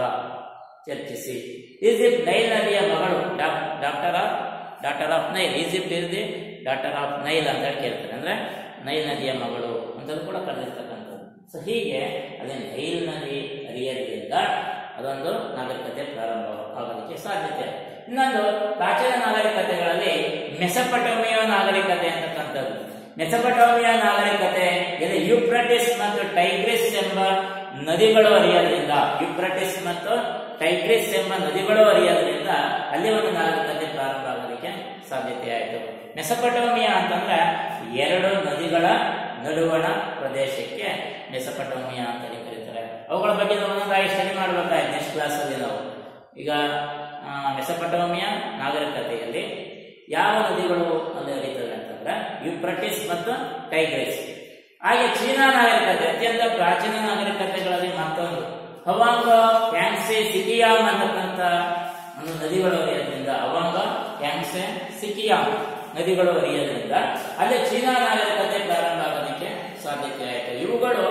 ಚರ್ಚಿಸಿ ಈಜಿಪ್ಟ್ ನೈಲ್ ನದಿಯ ಮಗಳು doctor of doctor of Nile Egypt is the doctor of Nile ಅಂತ ಹೇಳಿ ಕೇಳ್ತಾರೆ ಅಂದ್ರೆ ನೈಲ್ ನದಿಯ ಮಗಳು ಅಂತಲೂ ಕೂಡ ಕರೆದಿರ್ತಕ್ಕಂಥದ್ದು ಸೊ ಹೀಗೆ ಅಲ್ಲಿ ನೈಲ್ ನದಿ ಹರಿಯೋದ್ರಿಂದ ಅದೊಂದು ನಾಗರಿಕತೆ ಪ್ರಾರಂಭ ಆಗೋದಕ್ಕೆ ಸಾಧ್ಯತೆ ಇನ್ನೊಂದು ಪ್ರಾಚೀನ ನಾಗರಿಕತೆಗಳಲ್ಲಿ ಮೆಸಪಟೋಮಿಯ ನಾಗರಿಕತೆ ಅಂತಕ್ಕಂಥದ್ದು ಮೆಸಪಟೋಮಿಯ ನಾಗರಿಕತೆ ಇದು ಯುಪ್ರಟಿಸ್ ಮತ್ತು ಟೈಗ್ರಿಸ್ ಎಂಬ ನದಿಗಳು ಹರಿಯೋದ್ರಿಂದ ಯುಪ್ರಟಿಸ್ ಮತ್ತು ಟೈಗ್ರಿಸ್ ಎಂಬ ನದಿಗಳು ಹರಿಯೋದ್ರಿಂದ ಅಲ್ಲಿ ಒಂದು ನಾಗರಿಕತೆ ಪ್ರಾರಂಭ ಆಗೋದಕ್ಕೆ ಸಾಧ್ಯತೆ ಆಯಿತು ಮೆಸಪಟೋಮಿಯಾ ಅಂತಂದ್ರೆ ಎರಡು ನದಿಗಳ ನಡುವಣ ಪ್ರದೇಶಕ್ಕೆ ಮೆಸಪಟೋಮಿಯಾ ಅಂತ ಹೇಳಿ ಕರೀತಾರೆ ಅವುಗಳ ಬಗ್ಗೆ ನಾವು ಒಂದೊಂದಾಗಿ ಸ್ಟಡಿ ಮಾಡಬೇಕಾಯ್ತು ನೆಕ್ಸ್ಟ್ ಕ್ಲಾಸಲ್ಲಿ ನಾವು ಈಗ ಆ, ಮೆಸಪಟೋಮಿಯಾ ನಾಗರಿಕತೆಯಲ್ಲಿ ಯಾವ ನದಿಗಳು ಅಲ್ಲಿ ಹರಿತವೆ ಅಂತಂದ್ರೆ ಯುಪ್ರಟಿಸ್ ಮತ್ತು ಟೈಗ್ರಿಸ್ ಹಾಗೆ ಚೀನಾ ನಾಗರಿಕತೆ ಅತ್ಯಂತ ಪ್ರಾಚೀನ ನಾಗರಿಕತೆಗಳಲ್ಲಿ ಮತ್ತೊಂದು ಹವಾಂಗ ಟ್ಯಾಂಕ್ಸೆ ಸಿಕಿಯಾಮ್ ಅಂತಕ್ಕಂಥ ಒಂದು ನದಿಗಳು ಹರಿಯೋದ್ರಿಂದ ಹವಾಂಗ ಟ್ಯಾಂಕ್ಸೆ ಸಿಕಿಯಾಮ್ ನದಿಗಳು ಹರಿಯೋದ್ರಿಂದ ಅಲ್ಲಿ ಚೀನಾ ನಾಗರಿಕತೆ ಪ್ರಾರಂಭ ಆಗೋದಕ್ಕೆ ಸಾಧ್ಯತೆ ಆಯಿತು ಇವುಗಳು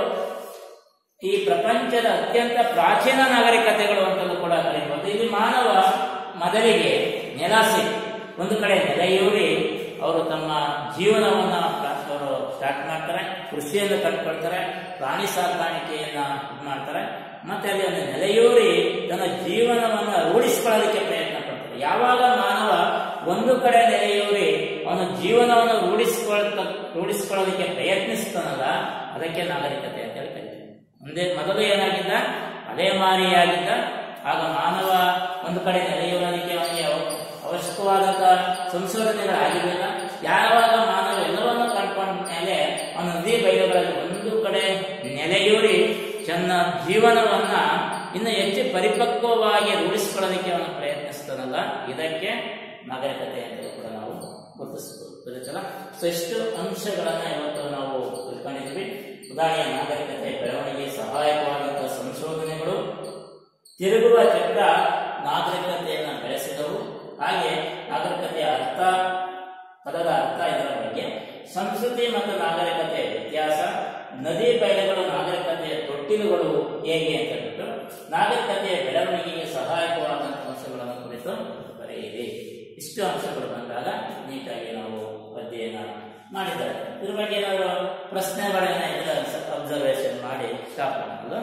ಈ ಪ್ರಪಂಚದ ಅತ್ಯಂತ ಪ್ರಾಚೀನ ನಾಗರಿಕತೆಗಳು ಅಂತಲೂ ಕೂಡ ಕರೀಬಹುದು ಇಲ್ಲಿ ಮಾನವ ಮೊದಲಿಗೆ ನೆಲೆಸಿ ಒಂದು ಕಡೆ ನೆಲೆಯೂರಿ ಅವರು ತಮ್ಮ ಜೀವನವನ್ನ ಪ್ರ- ಅವರು ಸ್ಟಾರ್ಟ್ ಮಾಡ್ತಾರೆ ಕೃಷಿಯನ್ನು ಕಟ್ಕೊಳ್ತಾರೆ ಪ್ರಾಣಿ ಸಾಕಾಣಿಕೆಯನ್ನ ಇದು ಮಾಡ್ತಾರೆ ಮತ್ತೆ ಅಲ್ಲಿ ಒಂದು ನೆಲೆಯೂರಿ ತನ್ನ ಜೀವನವನ್ನ ರೂಢಿಸಿಕೊಳ್ಳೋದಕ್ಕೆ ಪ್ರಯತ್ನ ಪಡ್ತಾರೆ ಯಾವಾಗ ಮಾನವ ಒಂದು ಕಡೆ ನೆಲೆಯೂರಿ ಅವನ ಜೀವನವನ್ನು ರೂಢಿಸಿಕೊಳ್ತ ರೂಢಿಸಿಕೊಳ್ಳೋದಕ್ಕೆ ಪ್ರಯತ್ನಿಸ್ತಾನಲ್ಲ ಅದಕ್ಕೆ ನಾಗರಿಕತೆ ಅಂತ ಹೇಳಿ ಕರೀತೀವಿ ಮುಂದೆ ಮೊದಲು ಏನಾಗಿದ್ದ ಅಲೆಮಾರಿಯಾಗಿದ್ದ ಆಗ ಮಾನವ ಒಂದು ಕಡೆ ನೆಲೆಯೂರೋದಕ್ಕೆ ಅವನಿಗೆ ಅವ- ಅವಶ್ಯಕವಾದಂತ ಸಂಶೋಧನೆಗಳಾಗಿರಲಿಲ್ಲ ಯಾವಾಗ ಮಾನವ ಎಲ್ಲವನ್ನೂ ಕಂಡ್ಕೊಂಡ ಮೇಲೆ ಅವನ ನದಿ ಬಯಲುಗಳಲ್ಲಿ ಒಂದು ಕಡೆ ನೆಲೆಯೂರಿ ತನ್ನ ಜೀವನವನ್ನ ಇನ್ನು ಹೆಚ್ಚು ಪರಿಪಕ್ವವಾಗಿ ರೂಢಿಸಿಕೊಳ್ಳೋದಕ್ಕೆ ಅವನು ಪ್ರಯತ್ನಿಸ್ತಾನಲ್ಲ ಇದಕ್ಕೆ ನಾಗರಿಕತೆ ಅಂತ ಕೂಡ ನಾವು ಗುರುತಿಸಬಹುದು ಗೊತ್ತಾಯ್ತಲ್ಲ? ಸೊ ಇಷ್ಟು ಅಂಶಗಳನ್ನ ಇವತ್ತು ನಾವು ತಿಳ್ಕೊಂಡಿದ್ವಿ ಉದಾಹರಣೆ ನಾಗರಿಕತೆ ಬೆಳವಣಿಗೆ ಸಹಾಯಕವಾದಂತಹ ಸಂಶೋಧನೆಗಳು ತಿರುಗುವ ಚಕ್ರ ನಾಗರಿಕತೆಯನ್ನು ಬೆಳೆಸಿದವು ಹಾಗೆ ನಾಗರಿಕತೆಯ ಅರ್ಥ ಪದದ ಅರ್ಥ ಇದರ ಬಗ್ಗೆ ಸಂಸ್ಕೃತಿ ಮತ್ತು ನಾಗರಿಕತೆಯ ವ್ಯತ್ಯಾಸ ನದಿ ಬಯಲುಗಳು ನಾಗರಿಕತೆಯ ತೊಟ್ಟಿಲುಗಳು ಹೇಗೆ ಅಂತ ಹೇಳ್ಬಿಟ್ಟು ನಾಗರಿಕತೆಯ ಬೆಳವಣಿಗೆಗೆ ಸಹಾಯಕವಾದಂತಹ ಅಂಶಗಳನ್ನು ಕುರಿತು ಬರೆಯಿರಿ ಇಷ್ಟು ಅಂಶಗಳು ಬಂದಾಗ ನೀಟಾಗಿ ನಾವು ಅಧ್ಯಯನ ಮಾಡಿದ್ದಾರೆ ಇದ್ರ ಬಗ್ಗೆ ಏನಾದ್ರು ಪ್ರಶ್ನೆಗಳನ್ನ ಇದ್ರೆ ಅಬ್ಸರ್ವೇಷನ್ ಮಾಡಿ ಸ್ಟಾಪ್ ಮಾಡಲು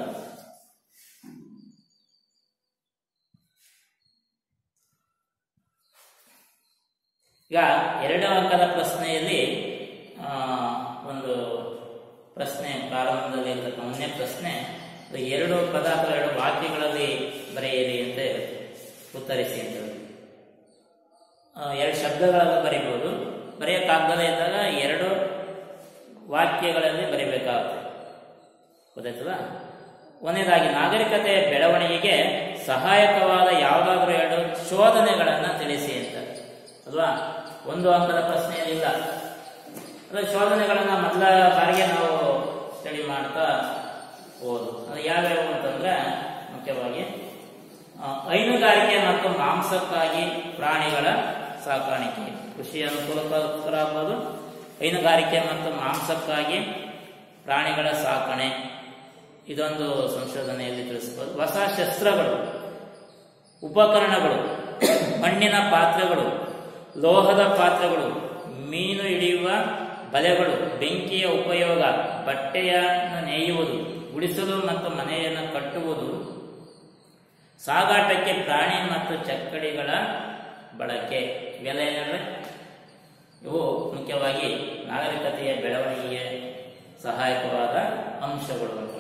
ಈಗ ಎರಡು ಅಂಕದ ಪ್ರಶ್ನೆಯಲ್ಲಿ ಆ, ಒಂದು ಪ್ರಶ್ನೆ ಪ್ರಾರಂಭದಲ್ಲಿ ಇರತಕ್ಕ ಮೊನ್ನೆ ಪ್ರಶ್ನೆ ಅದು ಎರಡು ಪದ ಅಥವಾ ಎರಡು ವಾಕ್ಯಗಳಲ್ಲಿ ಬರೆಯಿರಿ ಅಂತ ಇರುತ್ತೆ. ಉತ್ತರಿಸಿ ಅಂತ ಹೇಳಿ. ಆ, ಎರಡು ಶಬ್ದಗಳನ್ನು ಬರಿಬಹುದು ಬರೆಯೋಕ್ಕಾಗದೇ ಇದ್ದಾಗ ಎರಡು ವಾಕ್ಯಗಳಲ್ಲಿ ಬರಿಬೇಕಾಗುತ್ತೆ ಗೊತ್ತಾಯ್ತದ ಒಂದನೇದಾಗಿ ನಾಗರಿಕತೆಯ ಬೆಳವಣಿಗೆಗೆ ಸಹಾಯಕವಾದ ಯಾವುದಾದ್ರೂ ಎರಡು ಶೋಧನೆಗಳನ್ನು ತಿಳಿಸಿ ಅಂತ ಅಲ್ವಾ ಒಂದು ಅಂಕದ ಪ್ರಶ್ನೆ ಏನಿಲ್ಲ ಅದ್ರ ಶೋಧನೆಗಳನ್ನ ಮೊದಲ ಬಾರಿಗೆ ನಾವು ಸ್ಟಡಿ ಮಾಡ್ತಾ ಹೋದು ಅದು ಯಾವ್ಯಾವು ಅಂತಂದ್ರೆ ಮುಖ್ಯವಾಗಿ ಆ, ಹೈನುಗಾರಿಕೆ ಮತ್ತು ಮಾಂಸಕ್ಕಾಗಿ ಪ್ರಾಣಿಗಳ ಸಾಕಾಣಿಕೆ ಕೃಷಿ ಅನುಕೂಲಕರ ಆಗ್ಬೋದು ಹೈನುಗಾರಿಕೆ ಮತ್ತು ಮಾಂಸಕ್ಕಾಗಿ ಪ್ರಾಣಿಗಳ ಸಾಕಣೆ ಇದೊಂದು ಸಂಶೋಧನೆಯಲ್ಲಿ ತಿಳಿಸಬಹುದು ಹೊಸ ಶಸ್ತ್ರಗಳು ಉಪಕರಣಗಳು ಮಣ್ಣಿನ ಪಾತ್ರೆಗಳು ಲೋಹದ ಪಾತ್ರೆಗಳು ಮೀನು ಹಿಡಿಯುವ ಬಲೆಗಳು ಬೆಂಕಿಯ ಉಪಯೋಗ ಬಟ್ಟೆಯನ್ನು ನೇಯುವುದು ಗುಡಿಸಲು ಮತ್ತು ಮನೆಯನ್ನು ಕಟ್ಟುವುದು ಸಾಗಾಟಕ್ಕೆ ಪ್ರಾಣಿ ಮತ್ತು ಚಕ್ಕಡಿಗಳ ಬಳಕೆ ಇವೆಲ್ಲ ಏನಂದ್ರೆ ಇವು ಮುಖ್ಯವಾಗಿ ನಾಗರಿಕತೆಯ ಬೆಳವಣಿಗೆಗೆ ಸಹಾಯಕವಾದ ಅಂಶಗಳು ಅಂತ.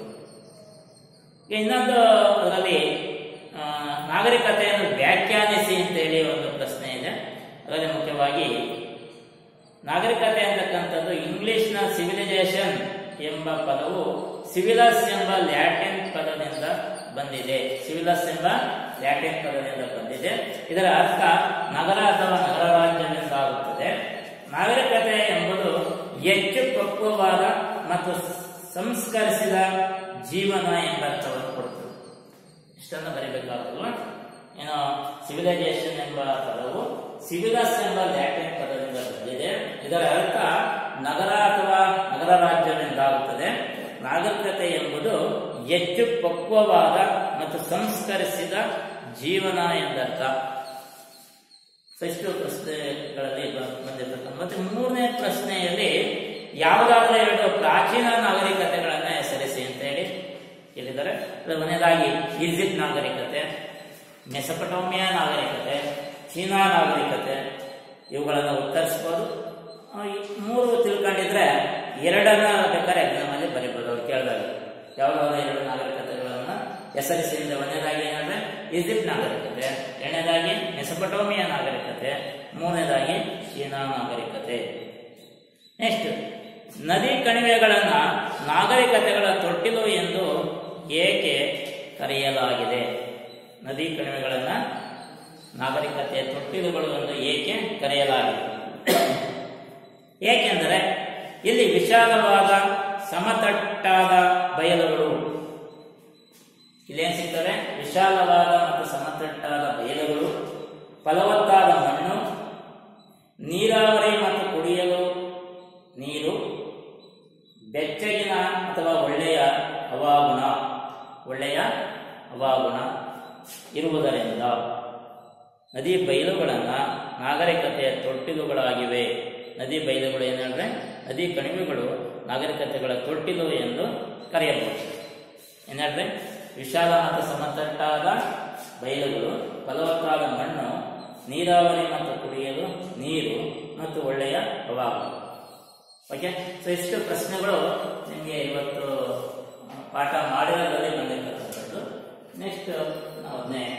ಈಗ ಇನ್ನೊಂದು ಅದರಲ್ಲಿ ಆ, ನಾಗರಿಕತೆಯನ್ನು ವ್ಯಾಖ್ಯಾನಿಸಿ ಅಂತೇಳಿ ಒಂದು ಪ್ರಶ್ನೆ ಇದೆ ಅದರಲ್ಲಿ ಮುಖ್ಯವಾಗಿ ನಾಗರಿಕತೆ ಅಂತಕ್ಕಂಥದ್ದು ಇಂಗ್ಲಿಷ್ನ ಸಿವಿಲೈಸೇಷನ್ ಎಂಬ ಪದವು ಸಿವಿಲಸ್ ಎಂಬ ಲ್ಯಾಟಿನ್ ಪದದಿಂದ ಬಂದಿದೆ ಸಿವಿಲಸ್ ಎಂಬ ಲ್ಯಾಟಿನ್ ಪದದಿಂದ ಬಂದಿದೆ ಇದರ ಅರ್ಥ ನಗರ ಅಥವಾ ನಗರ ರಾಜ್ಯವೆಂದಾಗುತ್ತದೆ ನಾಗರಿಕತೆ ಎಂಬುದು ಹೆಚ್ಚು ಪಕ್ವವಾದ ಮತ್ತು ಸಂಸ್ಕರಿಸಿದ ಜೀವನ ಎಂಬ ಅರ್ಥವನ್ನು ಕೊಡುತ್ತದೆ ಇಷ್ಟನ್ನು ಬರೀಬೇಕಾಗಲ್ಲ ಏನೋ ಸಿವಿಲೈಸೇಷನ್ ಎಂಬ ಪದವು ಸಿವಿಲಸ್ ಎಂಬ ಲ್ಯಾಟಿನ್ ಪದದಿಂದ ಬಂದಿದೆ ಇದರ ಅರ್ಥ ನಗರ ಅಥವಾ ನಗರ ರಾಜ್ಯವೆಂದಾಗುತ್ತದೆ ನಾಗರಿಕತೆ ಎಂಬುದು ಹೆಚ್ಚು ಪಕ್ವವಾದ ಮತ್ತು ಸಂಸ್ಕರಿಸಿದ ಜೀವನ ಎಂದರ್ಥ ಸೊ ಇಷ್ಟು ಪ್ರಶ್ನೆಗಳಲ್ಲಿ ಬ- ಬಂದಿರ್ತಕ್ಕಂಥ ಮತ್ತೆ ಮೂರನೇ ಪ್ರಶ್ನೆಯಲ್ಲಿ ಯಾವುದಾದ್ರೂ ಎರಡು ಪ್ರಾಚೀನ ನಾಗರಿಕತೆಗಳನ್ನ ಹೆಸರಿಸಿ ಅಂತ ಹೇಳಿ ಹೇಳಿದ್ದಾರೆ ಅದರ ಕೊನೆಯದಾಗಿ ಈಜಿಪ್ಟ್ ನಾಗರಿಕತೆ ಮೆಸಪಟೋಮಿಯಾ ನಾಗರಿಕತೆ ಚೀನಾ ನಾಗರಿಕತೆ ಇವುಗಳನ್ನು ಉತ್ತರಿಸ್ಬೋದು ಆ, ಈ ಮೂರು ತಿಳ್ಕೊಂಡಿದ್ರೆ ಎರಡನ್ನ ಬೇಕಾದ್ರೆ ಎಕ್ಸಾಮ್ ಅಲ್ಲಿ ಬರೀಬೋದು ಅವ್ರು ಕೇಳಿದಾಗ ಯಾವುದಾದ್ರು ಎರಡು ನಾಗರಿಕತೆಗಳನ್ನ ಹೆಸರಿಸಿ ಅಂದ್ರೆ ಒಂದನೇದಾಗಿ ಏನಂದ್ರೆ ಈಜಿಪ್ಟ್ ನಾಗರಿಕತೆ ಎರಡನೇದಾಗಿ ಮೆಸಪಟೋಮಿಯಾ ನಾಗರಿಕತೆ ಮೂರನೇದಾಗಿ ಚೀನಾ ನಾಗರಿಕತೆ ನೆಕ್ಸ್ಟ್ ನದಿ ಕಣಿವೆಗಳನ್ನ ನಾಗರಿಕತೆಗಳ ತೊಟ್ಟಿಲು ಎಂದು ಏಕೆ ಕರೆಯಲಾಗಿದೆ ನದಿ ಕಣಿವೆಗಳನ್ನ ನಾಗರಿಕತೆಯ ತೊಟ್ಟಿಲುಗಳು ಎಂದು ಏಕೆ ಕರೆಯಲಾಗಿದೆ ಏಕೆಂದರೆ ಇಲ್ಲಿ ವಿಶಾಲವಾದ ಸಮತಟ್ಟಾದ ಬಯಲುಗಳು ಇಲ್ಲೇನ್ ಸಿಗ್ತವೆ ವಿಶಾಲವಾದ ಮತ್ತು ಸಮತಟ್ಟಾದ ಬಯಲುಗಳು ಫಲವತ್ತಾದ ಮಣ್ಣು ನೀರಾವರಿ ಮತ್ತು ಕುಡಿಯಲು ನೀರು ಬೆಚ್ಚಗಿನ ಅಥವಾ ಒಳ್ಳೆಯ ಹವಾಗುಣ ಒಳ್ಳೆಯ ಹವಾಗುಣ ಇರುವುದರಿಂದ ನದಿ ಬಯಲುಗಳನ್ನು ನಾಗರಿಕತೆಯ ತೊಟ್ಟಿಲುಗಳಾಗಿವೆ ನದಿ ಬಯಲುಗಳು ಏನಂದ್ರೆ ನದಿ ಕಣಿವೆಗಳು ನಾಗರಿಕತೆಗಳ ತೊಟ್ಟಿಲು ಎಂದು ಕರೆಯಬಹುದು ಏನಂದ್ರೆ ವಿಶಾಲ ಮತ್ತು ಸಮತಟ್ಟಾದ ಬಯಲುಗಳು ಫಲವತ್ತಾದ ಮಣ್ಣು ನೀರಾವರಿ ಮತ್ತು ಕುಡಿಯಲು ನೀರು ಮತ್ತು ಒಳ್ಳೆಯ ಹವಾಗುಣ ಓಕೆ ಸೊ ಇಷ್ಟು ಪ್ರಶ್ನೆಗಳು ನಿಮಗೆ ಇವತ್ತು ಆ, ಪಾಠ ಮಾಡಿರೋದ್ರಲ್ಲಿ ಬಂದಿರ್ತಕ್ಕಂಥದ್ದು ನೆಕ್ಸ್ಟ್ ನಾವು ಅದನ್ನೇ